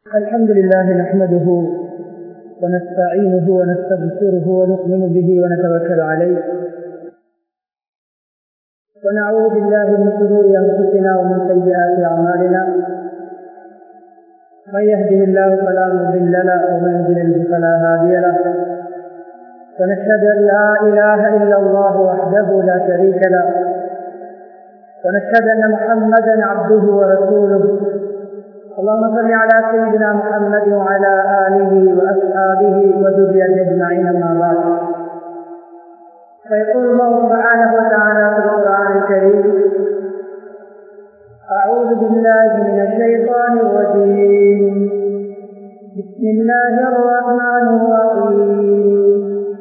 الحمد لله نحمده ونستعينه ونستغفره ونؤمن به ونتوكل عليه ونعوذ بالله من شرور انفسنا ومن سيئات اعمالنا من يهده الله فلا مضل له ومن يضلل فلا هادي له ونشهد ان لا اله الا الله وحده لا شريك له ونشهد ان محمدا عبده ورسوله اللهم صل على سيدنا محمد وعلى اله واصحابه وذريته اجمعين اما بعد فيقول الله سبحانه وتعالى في القران الكريم اعوذ بالله من الشيطان الرجيم بسم الله الرحمن الرحيم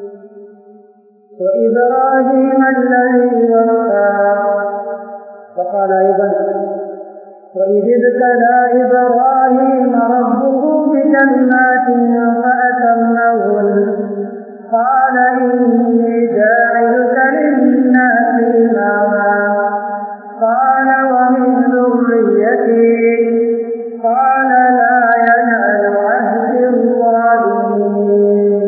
وابراهيم الذي وفى وقال ايضا وإذ ابتلى إبراهيم ربه بكلمات فأتمهن قال إني جاعلك للناس إماما قال ومن ذريتي قال لا ينال عهد الظالمين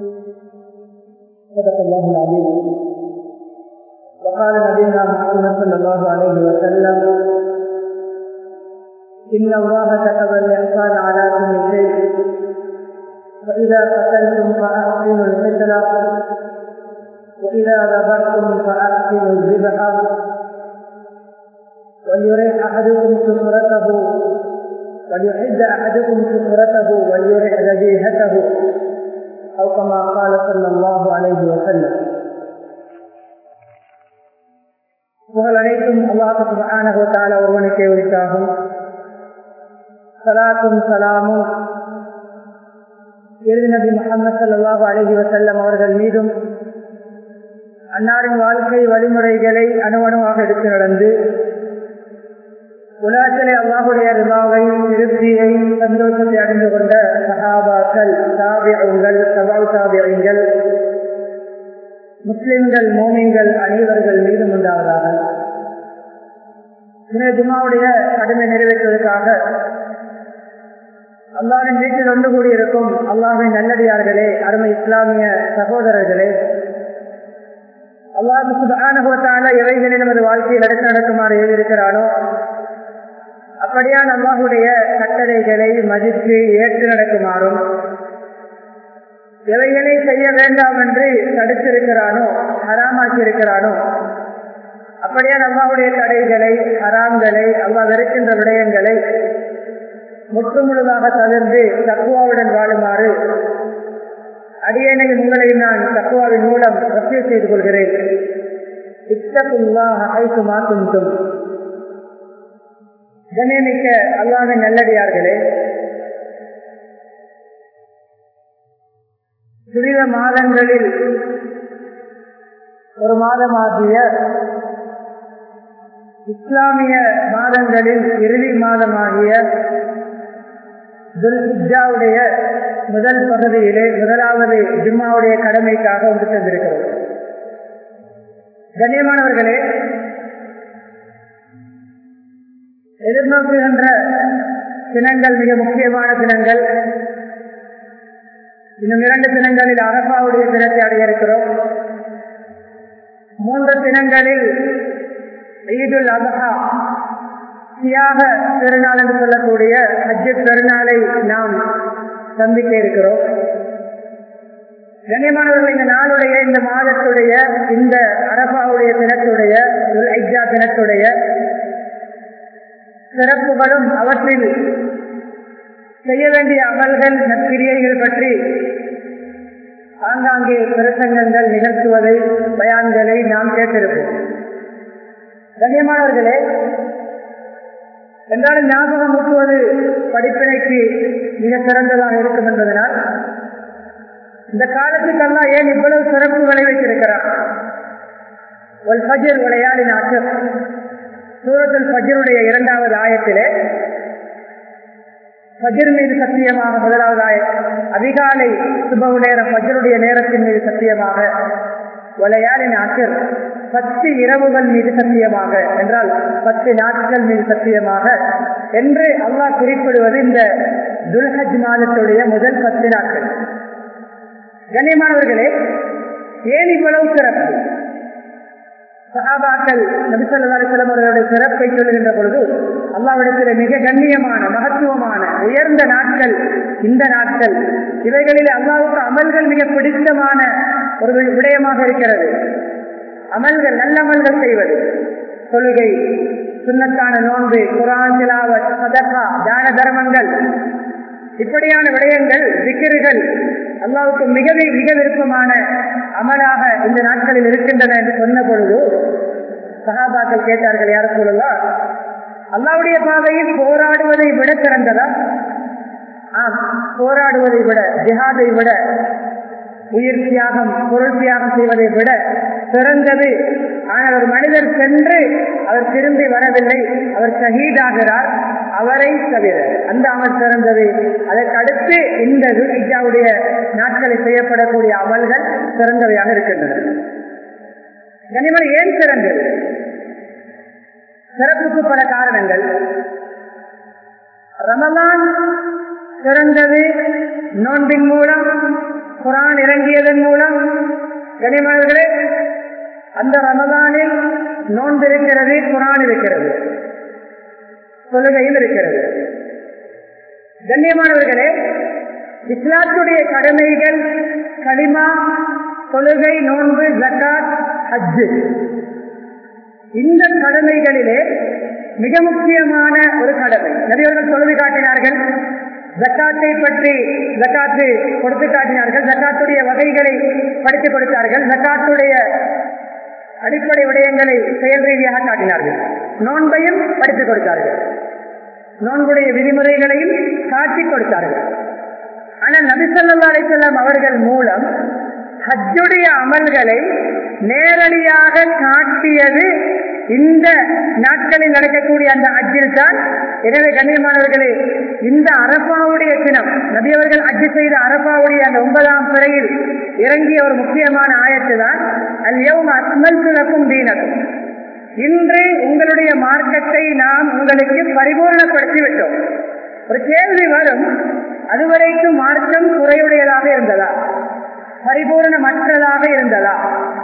صدق الله العظيم وقال نبينا محمد صلى الله عليه وسلم إن الله كتب الإحسان على كل شيء فإذا قتلتم فأحسنوا القتل وإذا ذبحتم فأحسنوا الذبح وليريح أحدكم سفرته وليحد أحدكم سفرته وليريح ذبيحته أو كما قال صلى الله عليه وسلم புகழ் அனைத்தும் அல்லாஹு சுபஹானஹு தஆலா ஒருவனுக்கே உரித்தாகும் சலாத்தும் சலாமும் இறுதி நபி முகமது சல்லாஹூ அலஹி வசல்லம் அவர்கள் மீதும் அன்னாரின் வாழ்க்கை வழிமுறைகளை அணுவணுவாக எடுத்து நடந்து உலகத்திலே அல்லாஹுடைய ரிபாவை திருப்தியை சந்தோஷத்தை அடைந்து கொண்ட சஹாபாக்கள் சாபியங்கள் சபால் சாபியங்கள் முஸ்லிம்கள் மோமிங்கள் அனைவர்கள் மீதும் உண்டாவதாக ஜுமாவுடைய கடமை நிறைவேற்றுவதற்காக அல்லாவின் வீட்டில் ஒன்று கூடியிருக்கும் அல்லாவின் நல்லடியார்களே அருமை இஸ்லாமிய சகோதரர்களே அல்லாஹு சுபானுபவத்தால எவைகளை நமது வாழ்க்கையில் எடுத்து நடக்குமாறு எழுதியிருக்கிறானோ அப்படியான் அல்லாஹுடைய கட்டளைகளை மதித்து ஏற்று நடக்குமாறும் எவைகளை செய்ய வேண்டாம் என்று தடுத்திருக்கிறானோ ஹராமாக்கி இருக்கிறானோ அப்படியான் அல்லாஹுடைய தடைகளை ஹராம்களை அல்லா வெறுக்கின்ற விடயங்களை முற்று முழுதாக தவிர்த்து தக்குவாவுடன் வாழுமாறு அடியனையும் உங்களை நான் தக்குவாவின் மூலம் ரசிய செய்து கொள்கிறேன் இத்தகுல்லா குந்தும் கண்ணியமிக்க அல்லாவின் நல்லடியார்களே துரித மாதங்களில் ஒரு மாதமாகிய இஸ்லாமிய மாதங்களில் இறுதி மாதமாகிய துல்ஹிஜாவுடைய முதல் பகுதியிலே முதலாவது ஜும்மாவுடைய கடமைக்காக ஒன்று சென்றிருக்கிறது கண்ணியமானவர்களே எதிர்நோக்குகின்ற தினங்கள் மிக முக்கியமான தினங்கள் இன்னும் இரண்டு தினங்களில் அரபாவுடைய தினத்தை அடைய இருக்கிறோம் மூன்று தினங்களில் ஈதுல் அபஹா தியாக பெருநாள் என்று சொல்லக்கூடிய ஹஜ்ஜு பெருநாளை நாம் சந்திக்க இருக்கிறோம் கண்ணியமானவர்கள் இந்த நாளுடைய இந்த மாதத்துடைய இந்த அரபாவுடைய தினத்துடைய ஐஜா தினத்துடைய சிறப்புகளும் அவற்றில் செய்ய வேண்டிய அமல்கள் நற்கிரியைகள் பற்றி ஆங்காங்கே பிரசங்கங்கள் நிகழ்த்துவதை பயான்களை நாம் கேட்டிருப்போம் கண்ணியமானவர்களே என்றாலும் ஞாபகம் ஊட்டுவது படிப்பினைக்கு மிக சிறந்ததாக இருக்கும் என்பதனால் இந்த காலத்துக்கெல்லாம் ஏன் இவ்வளவு சிறப்புகளை வைத்திருக்கிறார் ஒரு ஃபஜர் விளையாடின் ஆற்றல் சூரத்தில் ஃபஜருடைய இரண்டாவது ஆயத்திலே ஃபஜர் மீது சத்தியமாக முதலாவது ஆய அதிகாலை சுபவு நேரம் ஃபஜருடைய நேரத்தின் மீது சத்தியமாக விளையாடின் ஆற்றல் பத்து இரவுகள் மீது சத்தியமாக என்றால் பத்து நாட்கள் மீது சத்தியமாக என்று அல்லாஹ் குறிப்பிடுவது இந்த துல்ஹஜ் மாதத்துடைய முதல் பத்து நாட்கள் கண்ணியமானவர்களே ஏன் இவ்வளவு சிறப்பு சகாபாக்கள் நபிசல்லாஸ்லம் அவர்களுடைய சிறப்பை சொல்லுகின்ற பொழுது அல்லாவிடத்தில் மிக கண்ணியமான மகத்துவமான உயர்ந்த நாட்கள் இந்த நாட்கள் இவைகளில் அல்லாவுக்கு அமல்கள் மிக பிடித்தமான ஒரு விடயமாக இருக்கிறது அமல்கள் நல்ல அமல்கள் செய்வது தொழுகை சுண்ணத்தான நோன்பு குரான் திலாவத் சதகா தான தர்மங்கள் இப்படியான விடயங்கள் விக்கிர்கள் அல்லாவுக்கு மிக மிக விருப்பமான அமலாக இந்த நாட்களில் இருக்கின்றன என்று சொன்ன பொழுது சகாபாக்கள் கேட்டார்கள் யார சொல்லலாம் அல்லாவுடைய பாதையில் போராடுவதை விட சிறந்ததா ஆம் போராடுவதை விட ஜிஹாதை விட உயிர் தியாகம் பொருள் தியாகம் செய்வதை விட சிறந்தது ஆனால் ஒரு மனிதர் சென்று அவர் திரும்பி வரவில்லை அவர் ஷஹீதாகிறார் அவரை தவிர அந்த அமல் சிறந்தது அதற்கு அடுத்து இந்த துல்ஹிஜாவுடைய நாட்களில் செய்யப்படக்கூடிய அமல்கள் சிறந்தவையாக இருக்கின்றன கனிமலை ஏன் சிறந்தது சிறப்புக்கு பல காரணங்கள் ரமலான் சிறந்தது நோன்பின் மூலம் குரான் இறங்கியதன் மூலம் கனிமலர்களே அந்த ரமதானில் நோன்பு இருக்கிறது குரான் இருக்கிறது தொழுகையும் இருக்கிறது கண்ணியமானவர்களே இஸ்லாத்துடைய கடமைகள் களிமா தொழுகை நோன்பு ஜக்காத் ஹஜ்ஜு இந்த கடமைகளிலே மிக முக்கியமான ஒரு கடமை நிறையவர்கள் தொழுது காட்டினார்கள் ஜக்காத்தை பற்றி ஜக்காத்து கொடுத்து காட்டினார்கள் ஜக்காத்துடைய வகைகளை படித்து கொடுத்தார்கள் ஜக்காத்துடைய அடிப்படை விடயங்களை செயல் ரீதியாக காட்டினார்கள் நோன்பையும் படித்துக் கொடுத்தார்கள் நோன்புடைய விதிமுறைகளையும் காட்டி கொடுத்தார்கள் ஆனால் நபிசல்லா அலிசல்லாம் அவர்கள் மூலம் ஹஜ்ஜுடைய அமல்களை நேரடியாக காட்டியது இந்த நாட்களில் நடக்கக்கூடிய அந்த அஜில் தான் எனவே கண்ணியமானவர்களே இந்த அரபாவுடைய தினம் நபியவர்கள் அஜி செய்த அரபாவுடைய அந்த ஒன்பதாம் பிறையில் இறங்கிய ஒரு முக்கியமான ஆயத்து தான் அல் எவும் அஸ்மல் துலக்கும் தீனக்கும் இன்று உங்களுடைய மார்க்கத்தை நாம் உங்களுக்கு பரிபூர்ணப்படுத்தி விட்டோம் ஒரு கேள்வி வரும் அதுவரைக்கும் மார்க்கம் குறையுடையதாக இருந்ததா பரிபூர்ணமற்றதாக இருந்ததா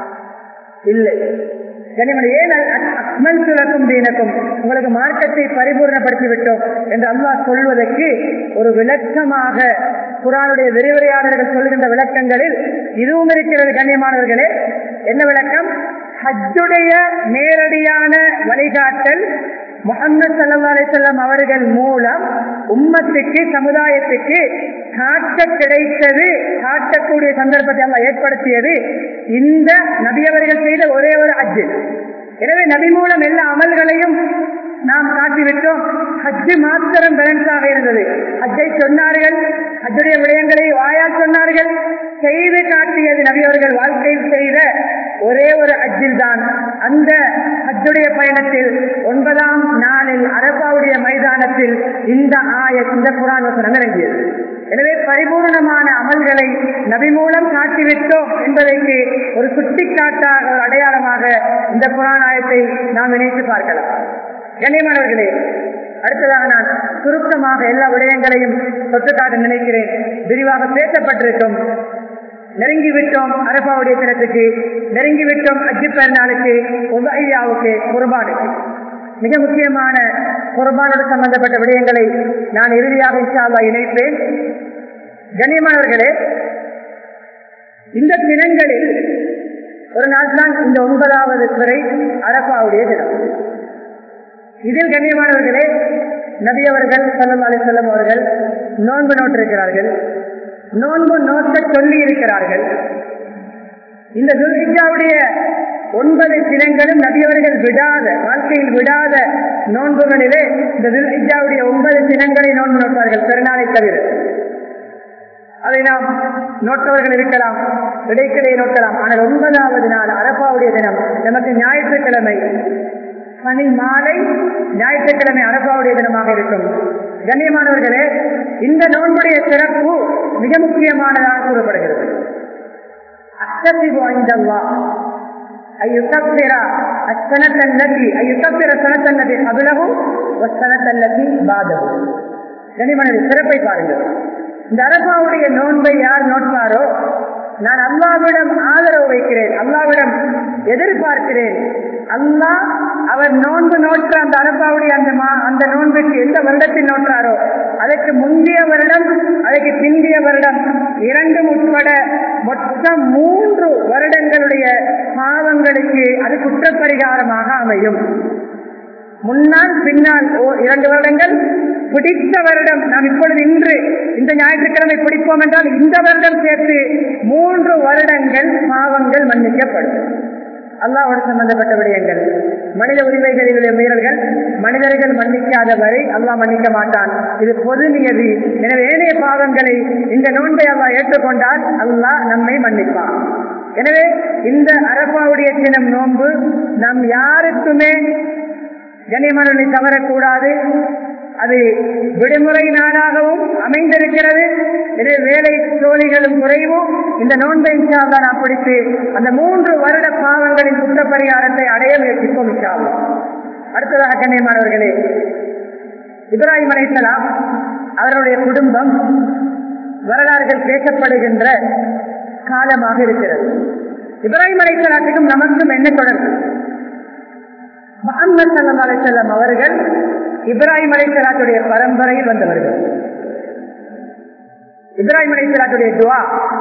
இல்லை கனிமணி ஏன் அக்மல் துலக்கும் தீனக்கும் உங்களுக்கு மார்க்கத்தை பரிபூர்ணப்படுத்தி விட்டோம் என்று அல்லாஹ் சொல்வதற்கு ஒரு விளக்கமாக குரானுடைய விரிவுரையாளர்கள் சொல்கின்ற விளக்கங்களில் இதுவும் இருக்கிறது கண்ணியமானவர்களே என்ன விளக்கம் ஹஜ்ஜுடைய நேரடியான வழிகாட்டல் முகமது சல்லா அலிசல்லாம் அவர்கள் மூலம் உம்மத்துக்கு சமுதாயத்துக்கு காட்ட கிடைத்தது காட்டக்கூடிய சந்தர்ப்பத்தை எல்லாம் ஏற்படுத்தியது இந்த நபியவர்கள் செய்த ஒரே ஒரு அஜ்ஜு எனவே நபி மூலம் எல்லா அமல்களையும் நாம் காட்டிவிட்டோம் ஹஜ்ஜு மாத்திரம் பேலன்ஸாக இருந்தது ஹஜ்ஜை சொன்னார்கள் ஹஜ்ஜுடைய விடயங்களை வாயால் சொன்னார்கள் செய்து காட்டியது நபி அவர்கள் வாழ்க்கையில் செய்த ஒரே ஒரு ஹஜ்ஜில் தான் அந்த ஹஜ்ஜுடைய பயணத்தில் ஒன்பதாம் நாளில் அரபாவுடைய மைதானத்தில் இந்த ஆய இந்த குரான் வசனம் இறங்கியது எனவே பரிபூர்ணமான அமல்களை நபி மூலம் காட்டிவிட்டோம் என்பதற்கு ஒரு சுட்டிக்காட்டாக ஒரு அடையாளமாக இந்த புராணாயத்தை நாம் நினைத்து பார்க்கலாம் கண்ணியமானவர்களே அடுத்ததாக நான் சுருக்கமாக எல்லா விடயங்களையும் தொட்டுக்காட்ட நினைக்கிறேன் விரிவாக பேசப்பட்டிருக்கும் நெருங்கி விட்டோம் அரபாவுடைய தினத்துக்கு நெருங்கி விட்டோம் அஜி பெருநாளுக்கு உபையாவுக்கு குர்பானுக்கு மிக முக்கியமான குர்பானோடு சம்பந்தப்பட்ட விடயங்களை நான் இறுதியாக இன்ஷால்லா இணைப்பேன் கண்ணியமானவர்களே இந்த தினங்களில் ஒரு நாள் தான் இந்த ஒன்பதாவது துறை அரபாவுடைய தினம் இதில் கண்ணியமானவர்களே நபி அவர்கள் சல்லம் அலி செல்லம் அவர்கள் நோன்பு நோட்டிருக்கிறார்கள் நோன்பு நோக்க சொல்லி இருக்கிறார்கள் இந்த துர்கிஜாவுடைய ஒன்பது தினங்களும் நபியவர்கள் விடாத வாழ்க்கையில் விடாத நோன்புகளிலே இந்த துர்கிஜாவுடைய ஒன்பது தினங்களை நோன்பு நோட்டார்கள் பெருநாளை தவிர அதை நாம் நோட்டவர்கள் இருக்கலாம் இடைக்கிடையே நோக்கலாம் ஆனால் ஒன்பதாவது நாள் அரப்பாவுடைய தினம் நமக்கு ஞாயிற்றுக்கிழமை சனி மாலை ஞாயிற்றுக்கிழமை அரபாவுடைய தினமாக இருக்கும் கண்ணியமானவர்களே இந்த நோன்புடைய சிறப்பு மிக முக்கியமானதாக கூறப்படுகிறது அத்தசிபு ஐந்தல்லா أن يكفر السنة التي أن يكفر السنة التي قبله والسنة التي بعده கனிமனின் சிறப்பை பாருங்கள் இந்த அரபாவுடைய நோன்பை யார் நோட்பாரோ நான் அல்லாவிடம் ஆதரவு வைக்கிறேன் அல்லாவிடம் எதிர்பார்க்கிறேன் அல்லாஹ் அவர் நோன்பு நோற்ற அந்த அரபாவுடைய அந்த மா அந்த நோன்புக்கு எந்த வருடத்தில் நோற்றாரோ அதற்கு முந்தைய வருடம் அதற்கு பிந்தைய வருடம் இரண்டும் உட்பட மொத்தம் மூன்று வருடங்களுடைய பாவங்களுக்கு அது குற்றப்பரிகாரமாக அமையும் முன்னால் பின்னால் இரண்டு வருடங்கள் பிடித்த வருடம் நாம் இப்பொழுது இன்று இந்த ஞாயிற்றுக்கிழமை பிடிப்போம் என்றால் இந்த வருடம் சேர்த்து மூன்று வருடங்கள் பாவங்கள் மன்னிக்கப்படும் அல்லாவோடு சம்பந்தப்பட்ட விடயங்கள் மனித உரிமைகளிலுடைய மீறல்கள் மனிதர்கள் மன்னிக்காத வரை அல்லாஹ் மன்னிக்க மாட்டான் இது பொது நியதி எனவே ஏனைய பாவங்களை இந்த நோன்பை அல்லாஹ் ஏற்றுக்கொண்டால் அல்லாஹ் நம்மை மன்னிப்பான் எனவே இந்த அரபாவுடைய தினம் நோன்பு நம் யாருக்குமே கனிமணி தவறக்கூடாது அது விடுமுறை நாளாகவும் அமைந்திருக்கிறது எனவே வேலை தோழிகளும் குறைவும் இந்த நோன்பை இன்ஷால்லா நாம் பிடித்து அந்த மூன்று வருட பாவங்களின் குற்றப்பரிகாரத்தை அடைய முயற்சிப்போம் இன்ஷால்லா அடுத்ததாக கண்ணியமானவர்களே இப்ராஹிம் அலைசலாம் அவருடைய குடும்பம் வரலாறுகள் பேசப்படுகின்ற காலமாக இருக்கிறது இப்ராஹிம் அலைசலாத்துக்கும் நமக்கும் என்ன தொடர்பு முகமது சல்லா அலிசல்லாம் அவர்கள் இப்ராஹிம் அலிசலாத்துடைய பரம்பரையில் வந்தவர்கள் இப்ராஹிம் அலிசலாத்துடைய துவா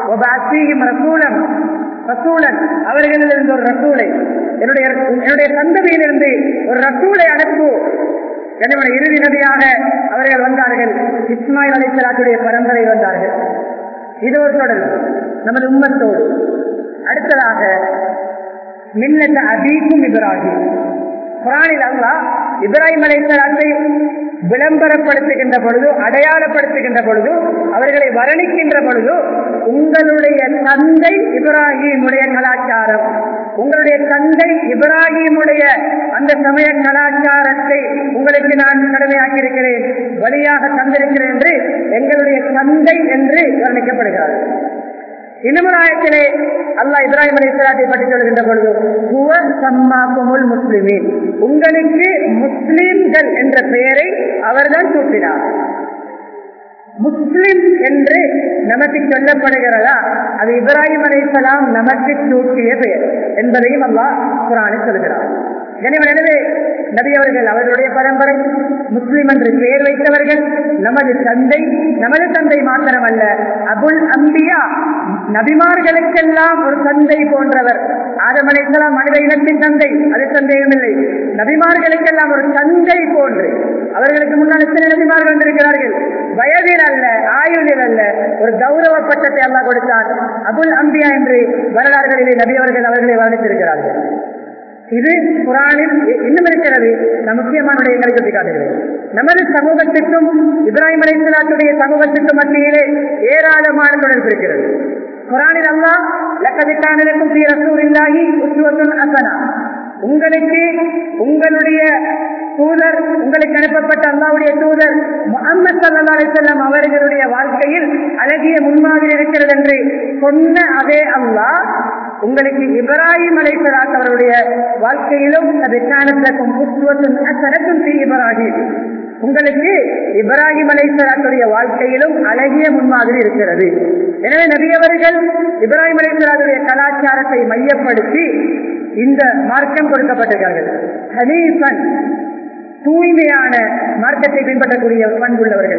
ரசூலம் ரசூலன் அவர்களிலிருந்து ஒரு ரசூலை என்னுடைய என்னுடைய சந்ததியிலிருந்து ஒரு ரசூலை அனுப்பு என்னுடைய இறுதி நதியாக அவர்கள் வந்தார்கள் இஸ்மாயில் அலிசலாத்துடைய பரம்பரை வந்தார்கள் இது ஒரு தொடர்பு நமது உம்மத்தோடு அடுத்ததாக மின்னத்த அபீக்கும் இப்ராஹிம் குரானில் அல்லா இப்ராஹிம் அலைசலாத்தை விளம்பரப்படுத்துகின்ற பொழுது அடையாளப்படுத்துகின்ற பொழுது அவர்களை வர்ணிக்கின்ற பொழுது உங்களுடைய தந்தை இப்ராஹிமுடைய கலாச்சாரம் உங்களுடைய தந்தை இப்ராஹிமுடைய அந்த சமய கலாச்சாரத்தை உங்களுக்கு நான் கடமையாக்கி இருக்கிறேன் வழியாக தந்திருக்கிறேன் என்று எங்களுடைய தந்தை என்று வர்ணிக்கப்படுகிறார்கள் இன்னும் ஆயத்திலே அல்லாஹ் இப்ராஹிம் அலி இஸ்லாத்தை பற்றி சொல்கின்ற பொழுது ஹுவ சம்மாக்குமுல் முஸ்லிமீன் உங்களுக்கு முஸ்லிம்கள் என்ற பெயரை அவர்தான் சூட்டினார் முஸ்லிம் என்று நமக்கு சொல்லப்படுகிறதா அது இப்ராஹிம் அலைசலாம் நமக்கு சூட்டிய பெயர் என்பதையும் அல்லாஹ் குரானை சொல்கிறார் எனவே நபி அவர்கள் அவர்களுடைய பரம்பரை முஸ்லிம் என்று பெயர் வைத்தவர்கள் நமது தந்தை நமது தந்தை மாத்திரமல்ல அபுல் அம்பியா நபிமார்களுக்கெல்லாம் ஒரு தந்தை போன்றவர் ஆதம் அலைசலாம் மனித இனத்தின் தந்தை அது சந்தேகமில்லை நபிமார்களுக்கெல்லாம் ஒரு தந்தை போன்று அவர்களுக்கு முன்னால் எத்தனை நபிமார்கள் வந்திருக்கிறார்கள் வயதில் அல்ல ஆயுளில் அல்ல ஒரு கௌரவ பட்டத்தை அல்லாஹ் கொடுத்தார் அபுல் அம்பியா என்று வரலாறுகளிலே நபி அவர்கள் அவர்களை வர்ணித்திருக்கிறார்கள் இது குரானில் இன்னும் இருக்கிறது நம் முக்கியமான விடயங்களை சுட்டி காட்டுகிறது நமது சமூகத்திற்கும் இப்ராஹிம் அலைசலாத்துடைய சமூகத்திற்கும் மத்தியிலே ஏராளமான தொடர்பு இருக்கிறது குரானில் அல்லா லக்கதிக்கானலுக்கும் ஸ்ரீ ரசூர் இல்லாஹி உத்துவத்துன் அசனா உங்களுக்கு உங்களுடைய தூதர் உங்களுக்கு அனுப்பப்பட்ட அல்லாவுடைய தூதர் முகமது சல்லா அலிசல்லாம் அவர்களுடைய வாழ்க்கையில் அழகிய முன்மாதிரி இருக்கிறது என்று சொன்ன அதே அல்லாஹ் உங்களுக்கு இப்ராஹிம் அலைசலாத் அவருடைய வாழ்க்கையிலும் அது காணத்திற்கும் புத்துவத்தும் அசனத்தும் ஸ்ரீ இப்ராஹிம் உங்களுக்கு இப்ராஹிம் அலைசலாத்துடைய வாழ்க்கையிலும் அழகிய முன்மாதிரி இருக்கிறது எனவே நபியவர்கள் இப்ராஹிம் அலைசலாத்துடைய கலாச்சாரத்தை மையப்படுத்தி இந்த மார்க்கம் கொடுக்கப்பட்டிருக்கிறார்கள் ஹனீஃபன் தூய்மையான மார்க்கத்தை பின்பற்றக்கூடிய பண்புள்ளவர்கள்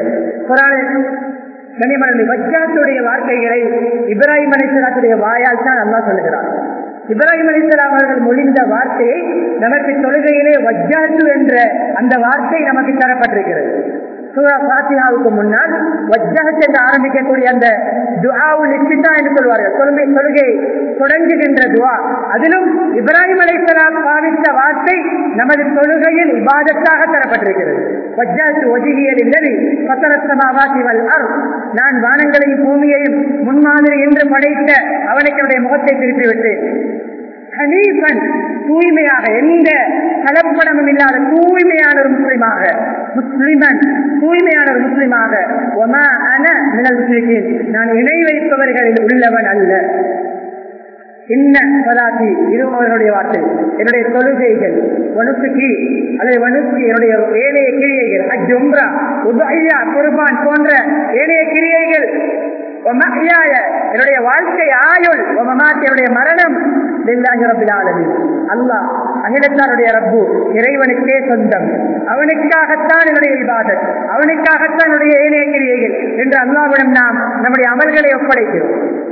கனிமணி வஜ்ஜாத்துடைய வார்த்தைகளை இப்ராஹிம் அலிசலாத்துடைய வாயால் தான் அல்லா சொல்லுகிறார் இப்ராஹிம் அலிசலாம் அவர்கள் மொழிந்த வார்த்தையை நமக்கு தொழுகையிலே வஜ்ஜாத்து என்ற அந்த வார்த்தை நமக்கு தரப்பட்டிருக்கிறது சூரா பாத்தியாவுக்கு முன்னால் வஜ்ஜகத் என்று ஆரம்பிக்கக்கூடிய அந்த துஆவுல் இஸ்திதா என்று சொல்வார்கள் தொழுகை தொழுகை தொடங்குகின்ற துவா அதிலும் இப்ராஹிம் அலைசலாம் பாவித்த வார்த்தை நமது தொழுகையில் இபாதத்தாக தரப்பட்டிருக்கிறது வஜ்ஜாத்து ஒஜிகியல் இல்லது பத்தரத்தமாவாசி வல் அர் நான் வானங்களையும் பூமியையும் முன்மாதிரி என்று படைத்த அவனுக்கு என்னுடைய முகத்தை திருப்பிவிட்டேன் ஹனீஃபன் தூய்மையாக எந்த கலப்படமும் இல்லாத தூய்மையான ஒரு முஸ்லிமாக முஸ்லிமன் தூய்மையான ஒரு முஸ்லிமாக ஒமா அன மினல் முஸ்லிமின் நான் இணை வைப்பவர்களில் உள்ளவன் அல்ல இன்ன பலாத்தி இது அவர்களுடைய வார்த்தை என்னுடைய தொழுகைகள் வனுசுக்கி அல்லது வனுசுக்கி என்னுடைய ஏனைய கிரியைகள் அஜும்ரா உதயா குர்பான் போன்ற ஏனைய கிரியைகள் ஒமஹ்யாய, என்னுடைய வாழ்க்கை ஆயுள் ஒமமாத் என்னுடைய மரணம் லில்லாஹி ரப்பில் ஆலமீன் அல்லாஹ் அகிலத்தாருடைய ரப்பு இறைவனுக்கே சொந்தம் அவனுக்காகத்தான் என்னுடைய இபாதத் அவனுக்காகத்தான் என்னுடைய ஏனைய கிரியைகள் என்று அல்லாஹ்விடம் நாம் நம்முடைய அமல்களை ஒப்படைக்கிறோம்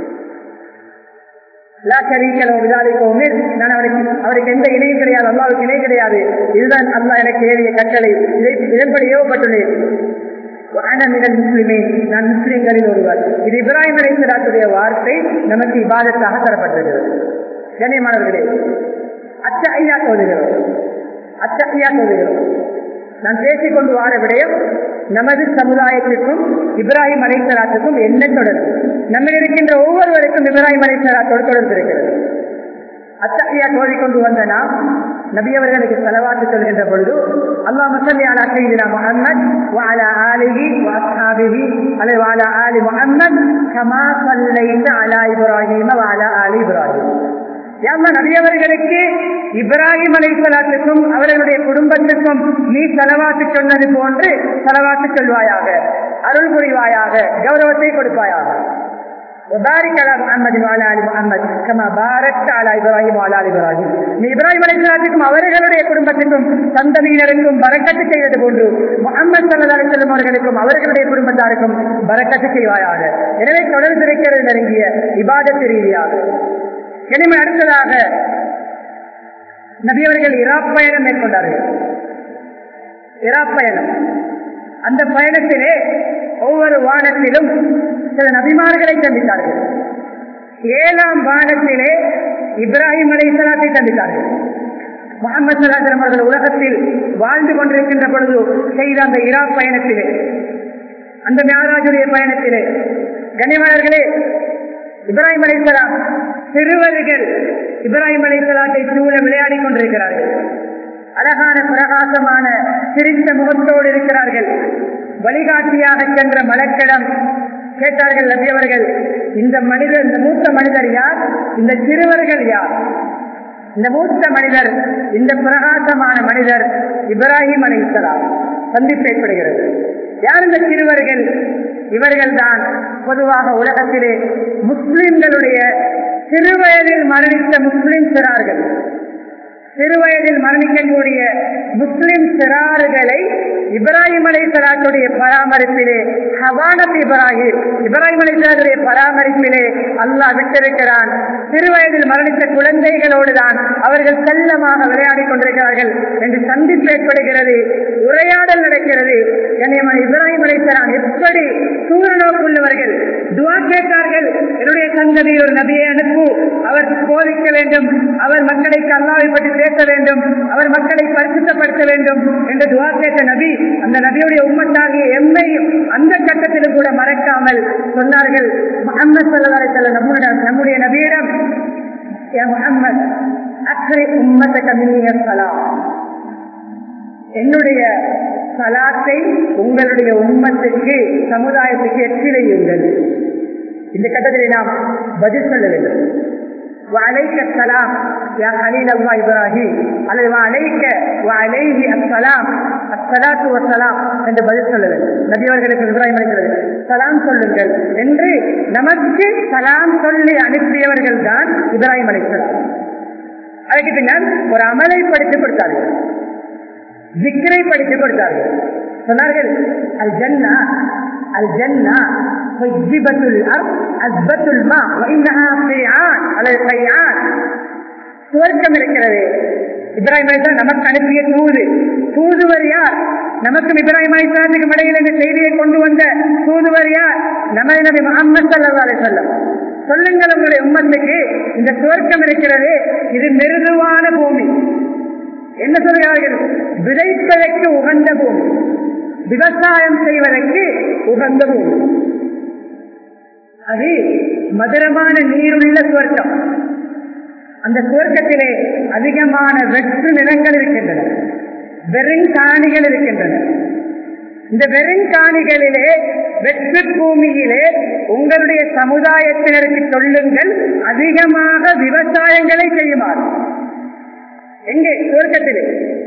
லா ஷரீக்க லஹு பிதாலிக உமிர். நான் அவருக்கு அவருக்கு எந்த இணையும் கிடையாது அல்லாவுக்கு இணை கிடையாது இதுதான் அல்லாஹ் எனக்கு ஏறிய கட்டளை இதை இதன்படி ஏவப்பட்டுள்ளேன் வானமிடல் முஸ்லிமே நான் முஸ்லிம்களில் ஒருவர் இது இப்ராஹிம் அலைஹிஸ்ஸலாத்துடைய வார்த்தை நமக்கு இபாதத்தாக தரப்பட்டிருக்கிறது கண்ணியமானவர்களே அச்ச ஐயா தோதுகிறோம் அச்ச ஐயா தோதுகிறோம் நான் பேசிக்கொண்டு வார விடயம் நமது சமுதாயத்திற்கும் இப்ராஹிம் அலைசலாத்துக்கும் என்ன தொடர்பு நம்ம இருக்கின்ற ஒவ்வொருவருக்கும் இப்ராஹிம் அலைசலாத்தோடு தொடர்பு இருக்கிறது அத்தகையா தோதிக்கொண்டு வந்த நாம் நபியவர்களுக்கு செலவாத்து சொல்கின்ற பொழுது அல்லாஹ் மசல்லி அலா சைதினா முஹம்மத் وعلى آله وأصحابه عليه وعلى آل محمد كما صليت على إبراهيم وعلى آل إبراهيم யாம நபியவர்களுக்கு இப்ராஹிம் அலைசலாத்துக்கும் அவர்களுடைய குடும்பத்துக்கும் நீ செலவாத்து சொன்னது போன்று செலவாத்து சொல்வாயாக அருள் புரிவாயாக கௌரவத்தை கொடுப்பாயாக وبارك على محمد وعلى ال محمد كما باركت على ابراهيم وعلى ال ابراهيم நீ இப்ராஹிம் அலைஹிஸ்ஸலாத்துக்கும் அவர்களுடைய குடும்பத்திற்கும் சந்ததியினருக்கும் பரக்கத்து செய்தது போன்று முகமது ஸல்லல்லாஹு அலைஹி வஸல்லம் அவர்களுக்கும் அவர்களுடைய குடும்பத்தாருக்கும் பரக்கத்து செய்வாயாக எனவே தொடர்ந்து இருக்கிறது நெருங்கிய இபாதத் ரீதியாக இனிமே அடுத்ததாக நபியவர்கள் இராப் பயணம் மேற்கொண்டார்கள் இராப் பயணம் அந்த பயணத்திலே ஒவ்வொரு வானத்திலும் சில நபிமார்களை சந்தித்தார்கள் ஏழாம் வானத்திலே இப்ராஹிம் அலைஹிஸ்ஸலாத்தை சந்தித்தார்கள் முகமது சலாசலம் அவர்கள் உலகத்தில் வாழ்ந்து கொண்டிருக்கின்ற பொழுது செய்த அந்த இராக் பயணத்திலே அந்த மேராஜுடைய பயணத்திலே கண்ணியமானவர்களே இப்ராஹிம் அலைஹிஸ்ஸலாம் சிறுவர்கள் இப்ராஹிம் அலைஹிஸ்ஸலாத்தை சூழ விளையாடிக் கொண்டிருக்கிறார்கள் அழகான பிரகாசமான சிரித்த முகத்தோடு இருக்கிறார்கள் வழிகாட்டியாக சென்ற மலக்கிடம் கேட்டார்கள் நபியவர்கள் இந்த மனிதர் இந்த மூத்த மனிதர் யார் இந்த சிறுவர்கள் யார் இந்த மூத்த மனிதர் இந்த பிரகாசமான மனிதர் இப்ராஹிம் அலைஹிஸ்ஸலாம் சந்திப்பு ஏற்படுகிறது யார் இந்த சிறுவர்கள் இவர்கள் தான் பொதுவாக உலகத்திலே முஸ்லிம்களுடைய சிறுவயதில் மரணித்த முஸ்லிம் சிறார்கள் சிறுவயதில் மரணிக்கக்கூடிய முஸ்லிம் சிறார்களை இப்ராஹிம் அலை சலாத்துடைய பராமரிப்பிலே ஹவானத் இப்ராஹிம் இப்ராஹிம் அலை சலாத்துடைய பராமரிப்பிலே அல்லாஹ் விட்டிருக்கிறான் சிறுவயதில் மரணித்த குழந்தைகளோடு தான் அவர்கள் செல்லமாக விளையாடிக் கொண்டிருக்கிறார்கள் என்று சந்திப்பு ஏற்படுகிறது உரையாடல் நடக்கிறது கண்ணியமான இப்ராஹிம் அலை சலாம் எப்படி சூரநோக்குள்ளவர்கள் துவா கேட்டார்கள் என்னுடைய சந்ததி ஒரு நபியை அனுப்பு அவர் போதிக்க வேண்டும் அவர் மக்களுக்கு அல்லாவை பற்றி பேச வேண்டும் அவர் மக்களை பரிசுத்தப்படுத்த வேண்டும் என்று துவா கேட்ட நபி அந்த நபியுடைய உம்மத்தாகிய எம்மையும் அந்த கட்டத்திலும் கூட மறக்காமல் சொன்னார்கள் முகமது சல்லல்லாஹு அலைஹி வஸல்லம் நம்முடைய நம்முடைய நபியிடம் யா முஹம்மத் அக்ரி உம்மத்தக மின்னிய ஸலாம் என்னுடைய சலாத்தை உங்களுடைய உம்மத்துக்கு சமுதாயத்துக்கு எச்சிலையுங்கள் இந்த கட்டத்தில் நாம் பதில் சொல்ல வேண்டும் وعليك السلام يا خليل الله إبراهيم அல்லது وعليك وعليه السلام الصلاة والسلام என்று பதில் சொல்ல வேண்டும் நபி அவர்களுக்கு இப்ராஹிம் அளிக்கிறது சலாம் சொல்லுங்கள் என்று நமக்கு சலாம் சொல்லி அனுப்பியவர்கள் தான் இப்ராஹிம் அளிக்கிறார் அதுக்கு பின்னர் ஒரு அமலை படித்து கொடுத்தார்கள் திக்ரை படித்து கொடுத்தார்கள் சொன்னார்கள் அல் ஜன்னா அல் ஜன்னா فجبت الأرض أثبت الماء وإنها قيعان على القيعان சுவர்க்கம் இருக்கிறது இப்ராஹிம் அலிஸ்லாம் நமக்கு அனுப்பிய தூது தூதுவர் யார் நமக்கும் இப்ராஹிம் அலிஸ்லாத்துக்கும் இடையில் இந்த செய்தியை கொண்டு வந்த தூதுவர் யார் நமது நபி முகமது சல்லா அலிசல்லம் சொல்லுங்கள் உங்களுடைய உம்மத்துக்கு இந்த சுவர்க்கம் இருக்கிறது இது மிருதுவான பூமி என்ன சொல்கிறார்கள் விதைப்பதற்கு உகந்த பூமி விவசாயம் செய்வதற்கு உகந்த பூமி அது மதுரமான நீருள்ள சுவர்க்கம் அந்த சுவர்க்கத்திலே அதிகமான வெற்று நிலங்கள் இருக்கின்றன வெறும் காணிகள் இருக்கின்றன இந்த வெறுங்காணிகளிலே வெற்று பூமியிலே உங்களுடைய சமுதாயத்தினருக்கு சொல்லுங்கள் அதிகமாக விவசாயங்களை செய்யுமாறு எங்கே சுவர்க்கத்திலே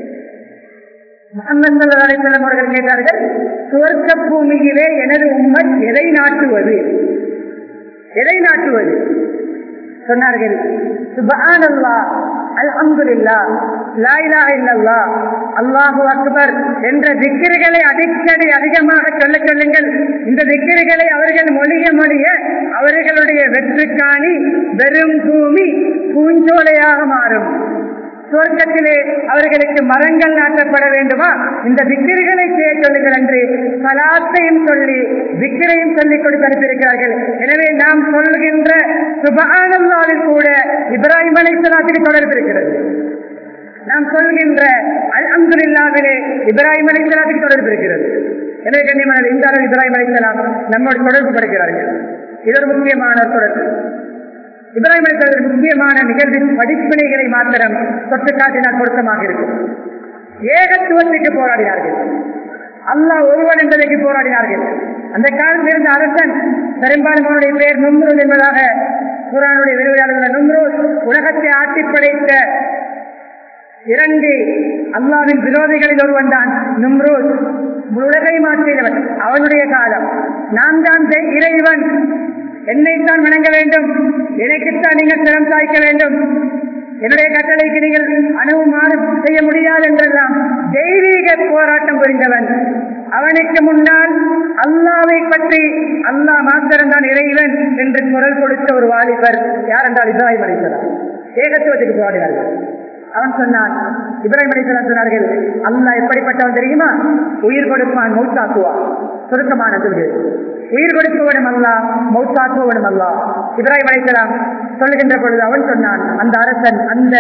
முகமது அலிசல்லம் அவர்கள் கேட்டார்கள் சுவர்க்க பூமியிலே எனது உம்மத் எதை நாட்டுவது எதை நாட்டுவது சொன்னார்கள் சுபான் அல்லா அல்ஹம்துல்லா லாயிலா இல்லல்லா அல்லாஹு அக்பர் என்ற திக்கிர்களை அடிக்கடி அதிகமாக சொல்ல சொல்லுங்கள் இந்த திக்கிர்களை அவர்கள் மொழிய மொழிய அவர்களுடைய வெற்றுக்காணி வெறும் பூமி பூஞ்சோலையாக மாறும் சுவர்க்கத்திலே அவர்களுக்கு மரங்கள் நாட்டப்பட வேண்டுமா இந்த விக்கிரிகளை செய்ய சொல்லுங்கள் என்று சலாத்தையும் சொல்லி விக்கிரையும் சொல்லிக் கொடுத்து அனுப்பியிருக்கிறார்கள் எனவே நாம் சொல்கின்ற சுபானல்லாவில் கூட இப்ராஹிம் அலை சலாத்துக்கு தொடர்பு இருக்கிறது நாம் சொல்கின்ற அல்ஹம்துல்லாவிலே இப்ராஹிம் அலை சலாத்துக்கு தொடர்பு இருக்கிறது எனவே கண்ணியமான இந்த அளவு இப்ராஹிம் அலை சலாம் நம்மோடு தொடர்பு படுகிறார்கள் இது ஒரு முக்கியமான ஒரு தொடர்பு இப்ராஹிம் அலிஸ்லாமின் முக்கியமான நிகழ்வின் படிப்பினைகளை மாத்திரம் தொட்டு காட்டினால் பொருத்தமாக இருக்கும் ஏகத்துவத்துக்கு போராடினார்கள் அல்லாஹ் ஒருவன் என்பதற்கு போராடினார்கள் அந்த காலத்தில் இருந்த அரசன் பெரும்பாலும் அவனுடைய பெயர் நும்ரூத் என்பதாக குரானுடைய விரிவுரையாளர்கள் நும்ரூத் உலகத்தை ஆட்டி படைத்த இரண்டு அல்லாவின் விரோதிகளில் ஒருவன் தான் நும்ரூத் உலகை மாற்றியவன் அவனுடைய காலம் நாம் தான் இறைவன் என்னைத்தான் வணங்க வேண்டும் எனக்குத்தான் நீங்கள் சிரம் சாய்க்க வேண்டும் என்னுடைய கட்டளைக்கு நீங்கள் அணுவுமாறு செய்ய முடியாது என்றெல்லாம் தெய்வீக போராட்டம் புரிந்தவன் அவனுக்கு முன்னால் அல்லாவை பற்றி அல்லாஹ் மாத்திரம்தான் இறைவன் என்று குரல் கொடுத்த ஒரு வாலிபர் யார் என்றால் இப்ராஹிம் அலிசலாம் ஏகத்துவத்துக்கு போராடினார்கள் அவன் சொன்னான் இப்ராஹிம் அலிசலாம் சொன்னார்கள் அல்லாஹ் எப்படிப்பட்டவன் தெரியுமா உயிர் கொடுப்பான் மௌத்தாக்குவான் சுருக்கமான சொல்கள் உயிர் கொடுப்பவனும் அல்லா மௌத்தாக்குவனும் அல்லா இப்ராஹிம் அலைக்கலாம் சொல்லுகின்ற பொழுது அவன் சொன்னான் அந்த அரசன் அந்த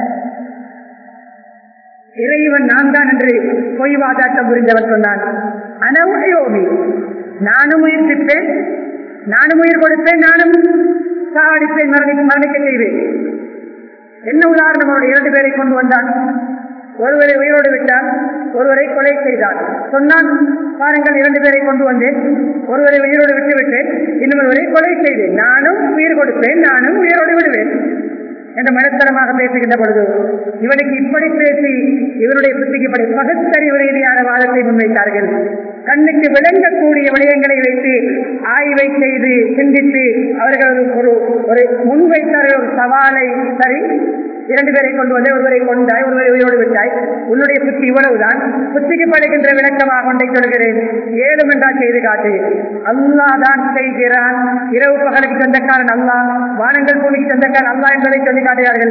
இறைவன் நான் தான் என்று பொய் வாதாட்டம் புரிந்தவன் சொன்னான் அனவுயோமி நானும் உயிர்ப்பிப்பேன் நானும் உயிர் கொடுப்பேன் நானும் சாடிப்பேன் மரணிக்க மரணிக்க செய்வேன் என்ன உதாரணம் அவருடைய இரண்டு பேரை கொண்டு வந்தான் ஒருவரை உயிரோடு விட்டான் ஒருவரை கொலை செய்தான் சொன்னான் பாருங்கள் இரண்டு பேரை கொண்டு வந்தேன் ஒருவரை உயிரோடு விட்டு விட்டேன் இன்னொருவரை கொலை செய்தேன் நானும் உயிர் கொடுப்பேன் நானும் உயிரோடு விடுவேன் என்ற மனத்தரமாக பேசுகின்ற பொழுது இவனுக்கு இப்படி பேசி இவருடைய புத்திக்கு படி பகுத்தறிவு ரீதியான வாதத்தை முன்வைத்தார்கள் கண்ணுக்கு விளங்கக்கூடிய விடயங்களை வைத்து ஆய்வை செய்து சிந்தித்து அவர்கள் ஒரு ஒரு முன்வைத்தார்கள் ஒரு சவாலை சரி இரண்டு பேரை கொண்டு வந்து ஒருவரை கொண்டாய் ஒருவரை உயிரோடு விட்டாய் உன்னுடைய புத்தி இவ்வளவுதான் புத்திக்கு படுகின்ற விளக்கமாக ஒன்றை சொல்கிறேன் ஏழும் என்றால் செய்து காட்டு அல்லா தான் செய்கிறான் இரவு பகலுக்கு சொந்தக்காரன் அல்லா வானங்கள் பூமிக்கு சொந்தக்காரன் அல்லா என்பதை சொல்லி காட்டுகிறார்கள்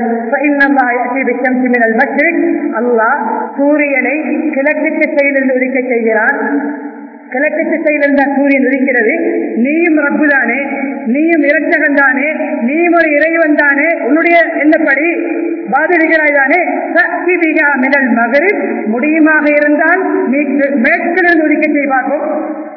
அல்லாஹ் சூரியனை கிழக்கு திசையிலிருந்து உதிக்க செய்கிறான் கிழக்கு திசையிலிருந்த சூரியன் உதிக்கிறது நீயும் ரப்பு தானே நீயும் இரட்சகன் தானே நீயும் ஒரு இறைவன் தானே உன்னுடைய என்னப்படி பாதிரிகிறாய் தானே மிடல் மகரில் முடியுமாக இருந்தால் நீ மேற்கிலிருந்து உதிக்க செய்வார்கள்